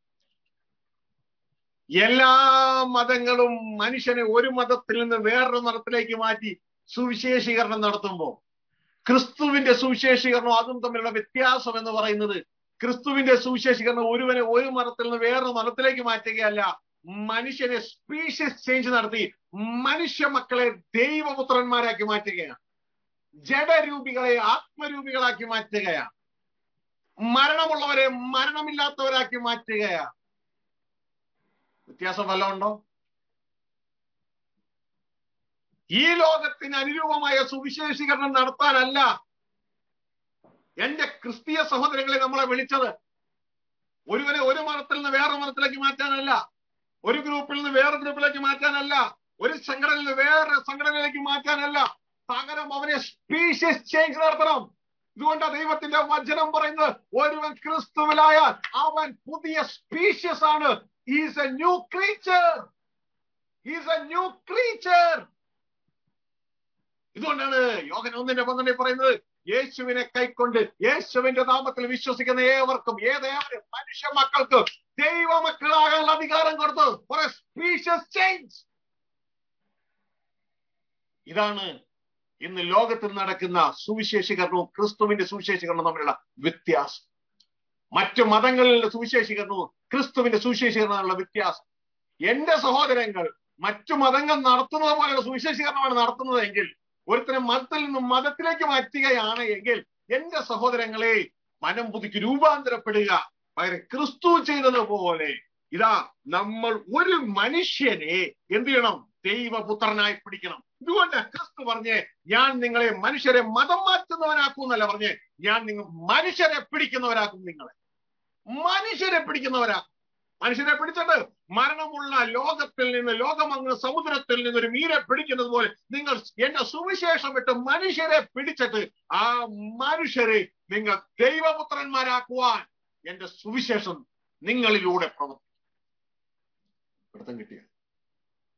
എല്ലാ മതങ്ങളും മനുഷ്യനെ ഒരു മതത്തിൽ നിന്ന് വേറൊരു മതത്തിലേക്ക് മാറ്റി സുവിശേഷീകരണം നടത്തുമ്പോൾ ക്രിസ്തുവിന്റെ സുവിശേഷീകരണം അതും തമ്മിലുള്ള വ്യത്യാസം എന്ന് പറയുന്നത് ക്രിസ്തുവിന്റെ സുവിശേഷീകരണം ഒരുവനെ ഒരു മതത്തിൽ നിന്ന് വേറൊരു മതത്തിലേക്ക് മാറ്റുകയല്ല മനുഷ്യനെ സ്പീഷ്യസ് ചേഞ്ച് നടത്തി മനുഷ്യ മക്കളെ ദൈവപുത്രന്മാരാക്കി മാറ്റുകയാണ് ജഡരൂപികളെ ആത്മരൂപികളാക്കി മാറ്റുകയാണ് മരണമുള്ളവരെ മരണമില്ലാത്തവരാക്കി മാറ്റുകയാണ് വ്യത്യാസം വല്ല ഉണ്ടോ ഈ ലോകത്തിന് അനുരൂപമായ സുവിശേഷീകരണം നടത്താനല്ല എന്റെ ക്രിസ്തീയ സഹോദരങ്ങളെ നമ്മളെ വിളിച്ചത് ഒരുവനെ ഒരു മതത്തിൽ നിന്ന് വേറെ മതത്തിലേക്ക് മാറ്റാനല്ല ഒരു ഗ്രൂപ്പിൽ നിന്ന് വേറെ ഗ്രൂപ്പിലേക്ക് മാറ്റാനല്ല ഒരു സംഘടനയിൽ നിന്ന് വേറെ സംഘടനയിലേക്ക് മാറ്റാനല്ല പകരം അവനെ സ്പീഷ്യസ് ചേഞ്ച് നടത്തണം ഇതുകൊണ്ടാണ് ദൈവത്തിന്റെ വചനം പറയുന്നത് ഒരുവൻ ക്രിസ്തുവിലായാൽ അവൻ പുതിയ സ്പീഷ്യസ് ആണ് is a new creature is a new creature ഇതുകൊണ്ടാണ് യോഗൻ ഒന്നിന്റെ പന്ത്രണ്ടിൽ പറയുന്നത് യേശുവിനെ കൈക്കൊണ്ട് യേശുവിന്റെ നാമത്തിൽ വിശ്വസിക്കുന്ന ഏവർക്കും ഏതേവരും മനുഷ്യ മക്കൾക്ക് ദൈവ മക്കളാകാനുള്ള അധികാരം കൊടുത്തു കുറെ സ്പീഷ്യസ് ചേഞ്ച് ഇതാണ് ഇന്ന് ലോകത്തിൽ നടക്കുന്ന സുവിശേഷീകരണവും ക്രിസ്തുവിന്റെ സുവിശേഷീകരണവും തമ്മിലുള്ള വ്യത്യാസം മറ്റു മതങ്ങളിലെ സുവിശേഷീകരണവും ക്രിസ്തുവിന്റെ സുവിശേഷീകരണമുള്ള വ്യത്യാസം എന്റെ സഹോദരങ്ങൾ മറ്റു മതങ്ങൾ നടത്തുന്നത് പോലെയുള്ള സുവിശേഷീകരണമാണ് നടത്തുന്നതെങ്കിൽ ഒരുത്തരം മതത്തിൽ നിന്നും മതത്തിലേക്ക് മാറ്റുകയാണ് എങ്കിൽ എന്റെ സഹോദരങ്ങളെ മനം പുതുക്കി രൂപാന്തരപ്പെടുക പകരം ക്രിസ്തു ചെയ്തതുപോലെ ഇതാ നമ്മൾ ഒരു മനുഷ്യനെ എന്ത് ചെയ്യണം ദൈവപുത്രനായി പിടിക്കണം ഇതുകൊണ്ട് ക്രിസ്തു പറഞ്ഞ് ഞാൻ നിങ്ങളെ മനുഷ്യരെ മതം മാറ്റുന്നവനാക്കും എന്നല്ല പറഞ്ഞ് ഞാൻ നിങ്ങൾ മനുഷ്യരെ പിടിക്കുന്നവരാക്കും നിങ്ങളെ മനുഷ്യരെ പിടിക്കുന്നവരാക്കും മനുഷ്യരെ പിടിച്ചിട്ട് മരണമുള്ള ലോകത്തിൽ നിന്ന് ലോകമങ്ങ് സമുദ്രത്തിൽ നിന്ന് ഒരു മീനെ പിടിക്കുന്നത് പോലെ നിങ്ങൾ എന്റെ സുവിശേഷം വിട്ട് മനുഷ്യരെ പിടിച്ചിട്ട് ആ മനുഷ്യരെ നിങ്ങൾ ദൈവപുത്രന്മാരാക്കുവാൻ എന്റെ സുവിശേഷം നിങ്ങളിലൂടെ പ്രവർത്തിക്കും പിടുത്തം കിട്ടിയ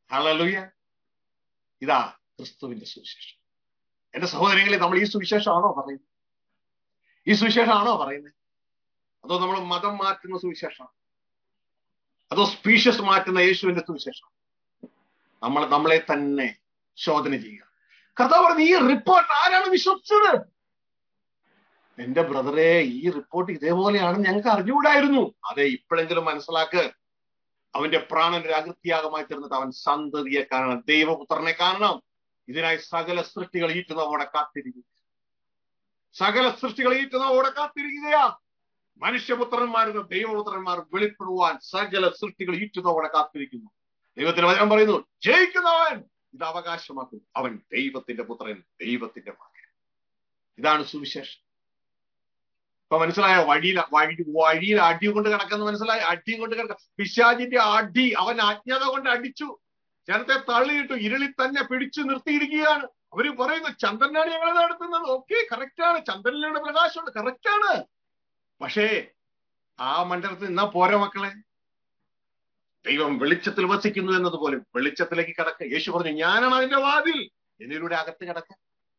ഹല്ലേലൂയ ഇതാ ക്രിസ്തുവിന്റെ സുവിശേഷം എന്റെ സഹോദരങ്ങളെ നമ്മൾ ഈ സുവിശേഷമാണോ പറയുന്നത് ഈ സുവിശേഷമാണോ പറയുന്നത് അതോ നമ്മൾ മതം മാറ്റുന്ന സുവിശേഷം അതോ സ്പീഷ്യസ് മാറ്റുന്ന യേശുവിന്റെ സുവിശേഷം നമ്മൾ നമ്മളെ തന്നെ ശോധന ചെയ്യുക കർത്താവ് പറഞ്ഞു ഈ റിപ്പോർട്ട് ആരാണ് വിശ്വസിച്ചത് എന്റെ ബ്രദറെ ഈ റിപ്പോർട്ട് ഇതേപോലെയാണ് ഞങ്ങൾക്ക് അറിഞ്ഞുകൂടായിരുന്നു അതെ ഇപ്പോഴെങ്കിലും മനസ്സിലാക്ക് അവന്റെ പ്രാണൻ ഒരു അകൃത്യാഗമായി തീർന്നിട്ട് അവൻ സന്തതിയെ കാണണം ദൈവപുത്രനെ കാണണം ഇതിനായി സകല സൃഷ്ടികൾ ഈറ്റുന്നവോടെ കാത്തിരിക്കുക സകല സൃഷ്ടികൾ ഈറ്റുന്നവോടെ കാത്തിരിക്കുകയാ മനുഷ്യപുത്രന്മാരും ദൈവപുത്രന്മാർ വെളിപ്പെടുവാൻ സകല സൃഷ്ടികൾ ഈറ്റുന്നവോടെ കാത്തിരിക്കുന്നു ദൈവത്തിന്റെ വചനം പറയുന്നു ജയിക്കുന്നവൻ ഇത് അവകാശമാക്കും അവൻ ദൈവത്തിന്റെ പുത്രൻ ദൈവത്തിന്റെ മകൻ ഇതാണ് സുവിശേഷം ഇപ്പൊ മനസ്സിലായോ വഴിയിൽ വഴി വഴിയിൽ അടി കൊണ്ട് കിടക്കുന്ന മനസ്സിലായി അടി കൊണ്ട് കിടക്ക പിശാചിന്റെ അടി അവൻ അജ്ഞത കൊണ്ട് അടിച്ചു ജനത്തെ തള്ളിയിട്ടു ഇരുളിൽ തന്നെ പിടിച്ചു നിർത്തിയിരിക്കുകയാണ് അവര് പറയുന്നു ചന്ദ്രനാണ് ഞങ്ങൾ നടത്തുന്നത് ഓക്കെ കറക്റ്റാണ് ചന്ദ്രനിലൂടെ പ്രകാശമുണ്ട് കറക്റ്റാണ് പക്ഷേ ആ മണ്ഡലത്തിൽ നിന്നാ പോരാ മക്കളെ ദൈവം വെളിച്ചത്തിൽ വസിക്കുന്നു എന്നതുപോലെ വെളിച്ചത്തിലേക്ക് കിടക്ക യേശു പറഞ്ഞു ഞാനാണ് അതിന്റെ വാതിൽ എന്നിലൂടെ അകത്ത് കിടക്ക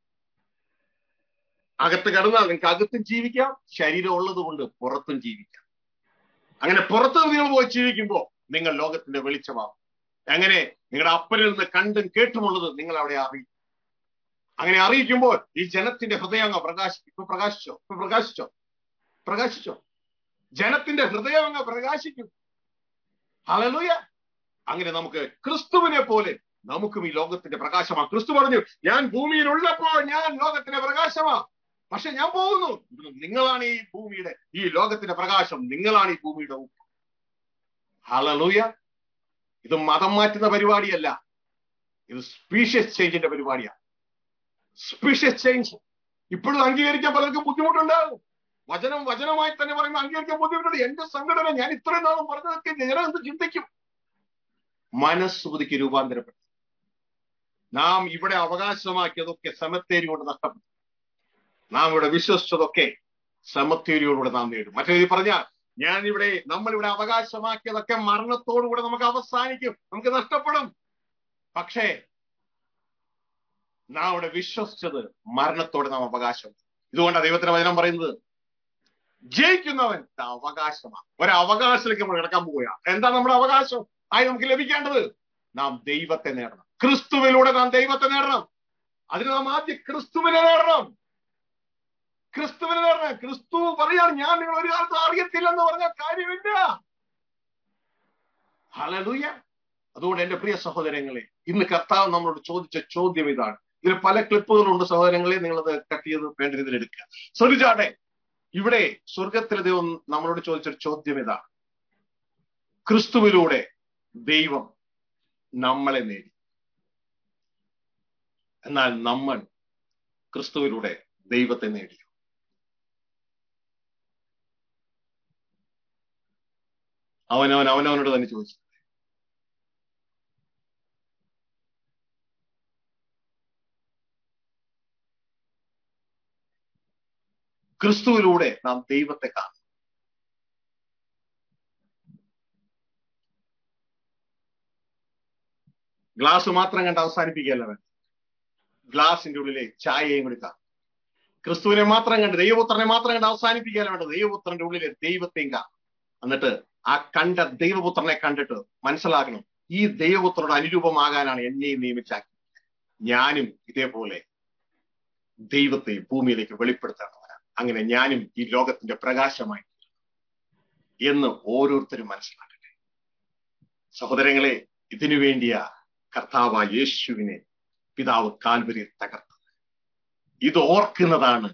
അകത്ത് കിടന്നാൽ നിങ്ങൾക്ക് അകത്തും ജീവിക്കാം ശരീരം ഉള്ളത് കൊണ്ട് പുറത്തും ജീവിക്കാം അങ്ങനെ പുറത്ത് നിങ്ങൾ പോയി ജീവിക്കുമ്പോൾ നിങ്ങൾ ലോകത്തിന്റെ വെളിച്ചമാകും അങ്ങനെ നിങ്ങളുടെ അപ്പനിൽ നിന്ന് കണ്ടും കേട്ടുമുള്ളത് നിങ്ങൾ അവിടെ അറിയും അങ്ങനെ അറിയിക്കുമ്പോൾ ഈ ജനത്തിന്റെ ഹൃദയം അങ്ങ് പ്രകാശിക്കും ഇപ്പൊ പ്രകാശിച്ചോ ഇപ്പൊ പ്രകാശിച്ചോ പ്രകാശിച്ചോ ജനത്തിന്റെ ഹൃദയം അങ്ങ് പ്രകാശിക്കും ഹലലൂയ അങ്ങനെ നമുക്ക് ക്രിസ്തുവിനെ പോലെ നമുക്കും ഈ ലോകത്തിന്റെ പ്രകാശമാ ക്രിസ്തു പറഞ്ഞു ഞാൻ ഭൂമിയിൽ ഉള്ളപ്പോൾ ഞാൻ ലോകത്തിന്റെ പ്രകാശമാ പക്ഷെ ഞാൻ പോകുന്നു നിങ്ങളാണ് ഈ ഭൂമിയുടെ ഈ ലോകത്തിന്റെ പ്രകാശം നിങ്ങളാണ് ഈ ഭൂമിയുടെ ഉപ്പ് ഹലലൂയ ഇത് മതം മാറ്റുന്ന പരിപാടിയല്ല ഇത് സ്പീഷ്യസ് ചേഞ്ചിന്റെ പരിപാടിയാണ് സ്പീഷ്യസ് ചേഞ്ച് ഇപ്പോഴും അംഗീകരിക്കാൻ പലർക്കും ബുദ്ധിമുട്ടുണ്ടാകും വചനം വചനമായി തന്നെ പറയുമ്പോൾ അംഗീകരിക്കാൻ ബുദ്ധിമുട്ടുണ്ട് എന്റെ സംഘടന ഞാൻ ഇത്രയും നാളും പറഞ്ഞതൊക്കെ ജനം എന്ത് ചിന്തിക്കും മനസ്സുബുദ്ധിക്ക് രൂപാന്തരപ്പെട്ടു നാം ഇവിടെ അവകാശമാക്കിയതൊക്കെ സമത്തേരി കൊണ്ട് നഷ്ടപ്പെട്ടു നാം ഇവിടെ വിശ്വസിച്ചതൊക്കെ സമത്തേരിയോടുകൂടെ നാം നേടും മറ്റേ പറഞ്ഞാൽ ഞാൻ ഇവിടെ നമ്മൾ ഇവിടെ അവകാശമാക്കിയതൊക്കെ മരണത്തോടുകൂടെ നമുക്ക് അവസാനിക്കും നമുക്ക് നഷ്ടപ്പെടും പക്ഷേ നാം ഇവിടെ വിശ്വസിച്ചത് മരണത്തോടെ നാം അവകാശം ഇതുകൊണ്ടാണ് ദൈവത്തിന്റെ വചനം പറയുന്നത് ജയിക്കുന്നവൻ അവകാശമാണ് ഒരു അവകാശത്തിലേക്ക് നമ്മൾ കിടക്കാൻ പോവുക എന്താ നമ്മുടെ അവകാശം ആയി നമുക്ക് ലഭിക്കേണ്ടത് നാം ദൈവത്തെ നേടണം ക്രിസ്തുവിലൂടെ നാം ദൈവത്തെ നേടണം അതിന് നാം ആദ്യം ക്രിസ്തുവിനെ നേടണം ക്രിസ്തുവിനെ നേടണം ക്രിസ്തു പറയാണ് ഞാൻ നിങ്ങൾ ഒരു കാലത്ത് അറിയത്തില്ലെന്ന് പറഞ്ഞ കാര്യമില്ല ഹലലൂയ അതുകൊണ്ട് എന്റെ പ്രിയ സഹോദരങ്ങളെ ഇന്ന് കർത്താവ് നമ്മളോട് ചോദിച്ച ചോദ്യം ഇതാണ് ഇതിൽ പല ക്ലിപ്പുകളുണ്ട് സഹോദരങ്ങളെ നിങ്ങളത് കട്ട് ചെയ്ത് വേണ്ട രീതിയിൽ എടുക്കുക സ്വരിച്ചാട്ടെ ഇവിടെ സ്വർഗത്തിലെ ദൈവം നമ്മളോട് ചോദിച്ചൊരു ചോദ്യം ഇതാണ് ക്രിസ്തുവിലൂടെ ദൈവം നമ്മളെ നേടി എന്നാൽ നമ്മൾ ക്രിസ്തുവിലൂടെ ദൈവത്തെ നേടി അവനവൻ അവനവനോട് തന്നെ ചോദിച്ചു ക്രിസ്തുവിലൂടെ നാം ദൈവത്തെ കാണും ഗ്ലാസ് മാത്രം കണ്ട് അവസാനിപ്പിക്കുകയല്ല വേണ്ട ഗ്ലാസിന്റെ ഉള്ളിലെ ചായയും കൊടുക്കാം ക്രിസ്തുവിനെ മാത്രം കണ്ട് ദൈവപുത്രനെ മാത്രം കണ്ട് അവസാനിപ്പിക്കുകയല്ല വേണ്ട ദൈവപുത്രന്റെ ഉള്ളിലെ ദൈവത്തെയും കാണും എന്നിട്ട് ആ കണ്ട ദൈവപുത്രനെ കണ്ടിട്ട് മനസ്സിലാക്കണം ഈ ദൈവപുത്രനോട് അനുരൂപമാകാനാണ് എന്നെയും നിയമിച്ചാക്കി ഞാനും ഇതേപോലെ ദൈവത്തെ ഭൂമിയിലേക്ക് വെളിപ്പെടുത്തേണ്ടവരാണ് അങ്ങനെ ഞാനും ഈ ലോകത്തിന്റെ പ്രകാശമായി എന്ന് ഓരോരുത്തരും മനസ്സിലാക്കട്ടെ സഹോദരങ്ങളെ ഇതിനു വേണ്ടിയ കർത്താവ് യേശുവിനെ പിതാവ് കാൽവരി തകർത്തത് ഇത് ഓർക്കുന്നതാണ്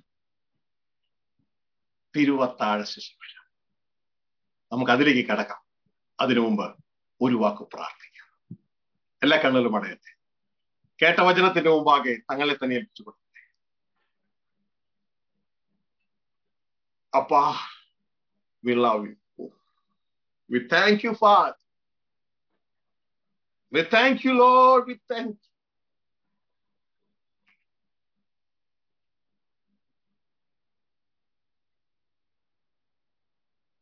തിരുവത്താഴ ശിശുവിൽ നമുക്ക് അതിലേക്ക് കടക്കാം അതിനു മുമ്പ് ഒരു വാക്ക് പ്രാർത്ഥിക്കാം എല്ലാ കണ്ണുകളും അടയട്ടെ കേട്ട വചനത്തിന്റെ മുമ്പാകെ തങ്ങളെ തന്നെ ഏൽപ്പിച്ചു കൊടുക്കട്ടെ അപ്പാ we love you we thank you father We thank you, Lord. We thank you.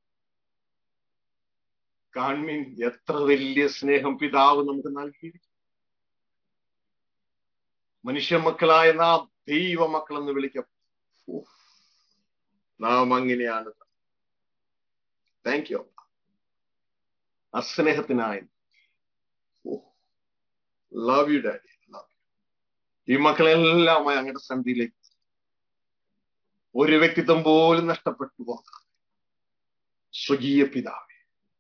കാൺമീൻ എത്ര വലിയ സ്നേഹം പിതാവ് നമുക്ക് നൽകിയിരിക്കും മനുഷ്യ മക്കളായ നാം ദൈവ മക്കൾ എന്ന് വിളിക്കപ്പെട്ടു ഉഫ്. നാം അങ്ങനെയാണ് താങ്ക് യു ആ സ്നേഹത്തിനായി ലവ് യു ഡാഡി ലവ് ഈ മക്കളെല്ലാം അങ്ങയുടെ സന്ധിയിലേക്ക് ഒരു വ്യക്തിത്വം പോലും നഷ്ടപ്പെട്ടു പോകാം സ്വകീയ പിതാവേ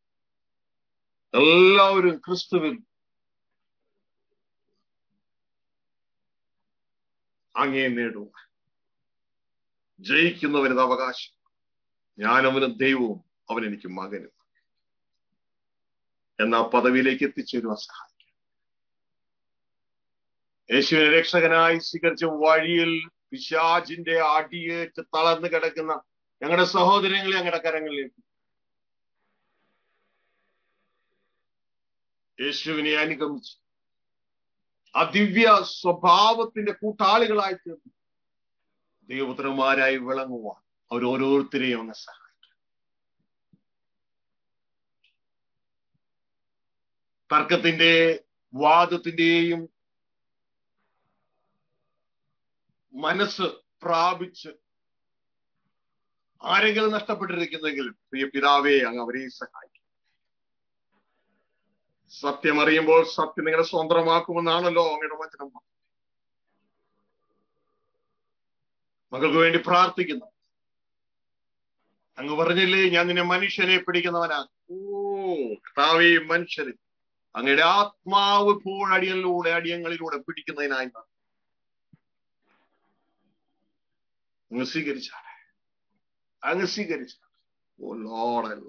എല്ലാവരും ക്രിസ്തുവിൽ അങ്ങേ നേടുക ജയിക്കുന്നവനത് അവകാശം ഞാൻ അവനും ദൈവവും അവൻ എനിക്ക് മകനും എന്ന ആ പദവിയിലേക്ക് എത്തിച്ചേരുവാൻ സഹായിക്കും യേശുവിനെ രക്ഷകനായി സ്വീകരിച്ച വഴിയിൽ പിശാജിന്റെ അടിയേറ്റ് തളർന്നു കിടക്കുന്ന ഞങ്ങളുടെ സഹോദരങ്ങളെ ഞങ്ങളുടെ കരങ്ങളിലേക്ക് യേശുവിനെ അനുഗമിച്ച് ആ ദിവ്യ സ്വഭാവത്തിന്റെ കൂട്ടാളികളായി തീർന്നു ദൈവപുത്രന്മാരായി വിളങ്ങുവാൻ അവർ ഓരോരുത്തരെയും അങ്ങ് സഹായിക്കും തർക്കത്തിന്റെ വാദത്തിന്റെയും മനസ്സ് പ്രാപിച്ച് ആരെങ്കിലും നഷ്ടപ്പെട്ടിരിക്കുന്നെങ്കിൽ പ്രിയ പിതാവേ അങ്ങ് അവരെ സഹായിക്കും സത്യം അറിയുമ്പോൾ സത്യം നിങ്ങളെ സ്വന്തമാക്കുമെന്നാണല്ലോ അങ്ങയുടെ വചനം മകൾക്ക് വേണ്ടി പ്രാർത്ഥിക്കുന്നു അങ്ങ് പറഞ്ഞില്ലേ ഞാൻ നിന്നെ മനുഷ്യനെ പിടിക്കുന്നവനാ ഓ കർത്താവേ മനുഷ്യരെ അങ്ങയുടെ ആത്മാവ് ഇപ്പോൾ അടിയങ്ങളിലൂടെ അടിയങ്ങളിലൂടെ പിടിക്കുന്നതിനായി നാം അങ്ങ് സ്വീകരിച്ചാണ് അങ്ങ് സ്വീകരിച്ചാണ് ഓ ലോഡല്ല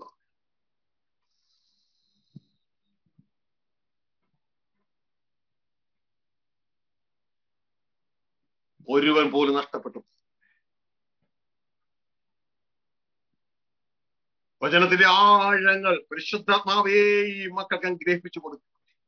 ഒരുവൻ പോലും നഷ്ടപ്പെട്ടു വചനത്തിന്റെ ആഴങ്ങൾ പരിശുദ്ധാത്മാവേ ഈ മക്കൾക്ക് ഗ്രഹിപ്പിച്ചു കൊടുക്കും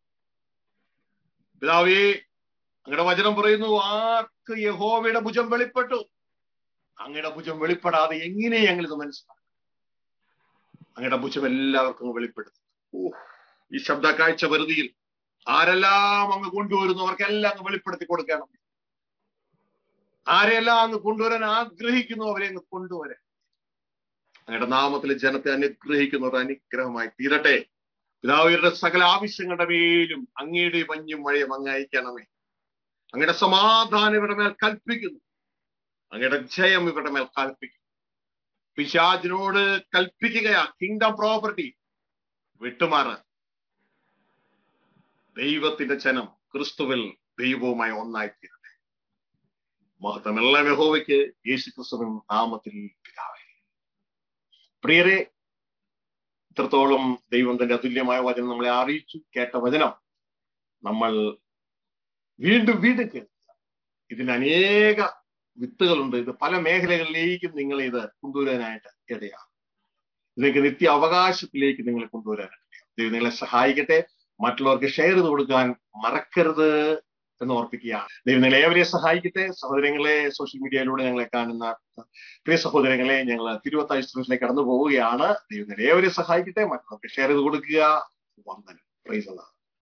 പിതാവേ അങ്ങയുടെ വചനം പറയുന്നു ആർക്ക് യഹോവയുടെ ഭുജം വെളിപ്പെട്ടു അങ്ങയുടെ ഭുജം വെളിപ്പെടാതെ എങ്ങനെ ഞങ്ങൾ ഇത് മനസ്സിലാക്കും അങ്ങയുടെ ഭുജം എല്ലാവർക്കും വെളിപ്പെടുത്തും ഓ ഈ ശബ്ദ കാഴ്ച വെറുതിയിൽ ആരെല്ലാം അങ്ങ് കൊണ്ടുവരുന്നു അവർക്കെല്ലാം അങ്ങ് വെളിപ്പെടുത്തി കൊടുക്കണം ആരെല്ലാം അങ്ങ് കൊണ്ടുവരാൻ ആഗ്രഹിക്കുന്നു അവരെ അങ്ങ് കൊണ്ടുവരാൻ അങ്ങയുടെ നാമത്തിൽ ജനത്തെ അനുഗ്രഹിക്കുന്ന ഒരു അനുഗ്രഹമായി തീരട്ടെ പിതാവിയുടെ സകല ആവശ്യങ്ങളുടെ മേലും അങ്ങയുടെ മഞ്ഞും മഴയും അങ്ങ് അയക്കണമേ അങ്ങയുടെ സമാധാനം ഇവരുടെ മേൽ കൽപ്പിക്കുന്നു അങ്ങയുടെ ജയം ഇവരുടെ മേൽ കൽപ്പിക്കും പിശാജിനോട് കൽപ്പിക്കുകയാ കിങ്ഡം പ്രോപ്പർട്ടി വിട്ടുമാറാൻ ദൈവത്തിന്റെ ജനം ക്രിസ്തുവിൽ ദൈവവുമായി ഒന്നായി തീരട്ടെ മഹത്വമെല്ലാം യഹോവയ്ക്ക് യേശു ക്രിസ്തുവിൻ നാമത്തിൽ പിതാവേ പ്രിയരെ ഇത്രത്തോളം ദൈവം തന്റെ അതുല്യമായ വചനം നമ്മളെ അറിയിച്ചു കേട്ട വചനം നമ്മൾ വീണ്ടും വീണ്ടും കേൾക്കുക ഇതിന് അനേക വിത്തുകളുണ്ട് ഇത് പല മേഖലകളിലേക്കും നിങ്ങൾ ഇത് കൊണ്ടുവരാനായിട്ട് ഇടയാണ് നിങ്ങൾക്ക് നിത്യ അവകാശത്തിലേക്ക് നിങ്ങളെ കൊണ്ടുവരാനായിട്ട് ഇടയാണ്. ദൈവം നിങ്ങളെ സഹായിക്കട്ടെ മറ്റുള്ളവർക്ക് ഷെയർ ചെയ്ത് കൊടുക്കാൻ മറക്കരുത് എന്ന് ഓർപ്പിക്കുകയാണ് ദൈവം നിങ്ങളെ ഏവരെയും സഹായിക്കട്ടെ സഹോദരങ്ങളെ സോഷ്യൽ മീഡിയയിലൂടെ ഞങ്ങളെ കാണുന്ന പ്രിയ സഹോദരങ്ങളെ ഞങ്ങൾ തിരുവത്താഴ്ച സ്ട്രീറ്റിലേക്ക് കടന്നു പോവുകയാണ് ദൈവം നിങ്ങളെ ഏവരെയും സഹായിക്കട്ടെ മറ്റുള്ളവർക്ക് ഷെയർ ചെയ്ത് കൊടുക്കുക വന്ദനം പ്രൈസ് അല്ലാഹ്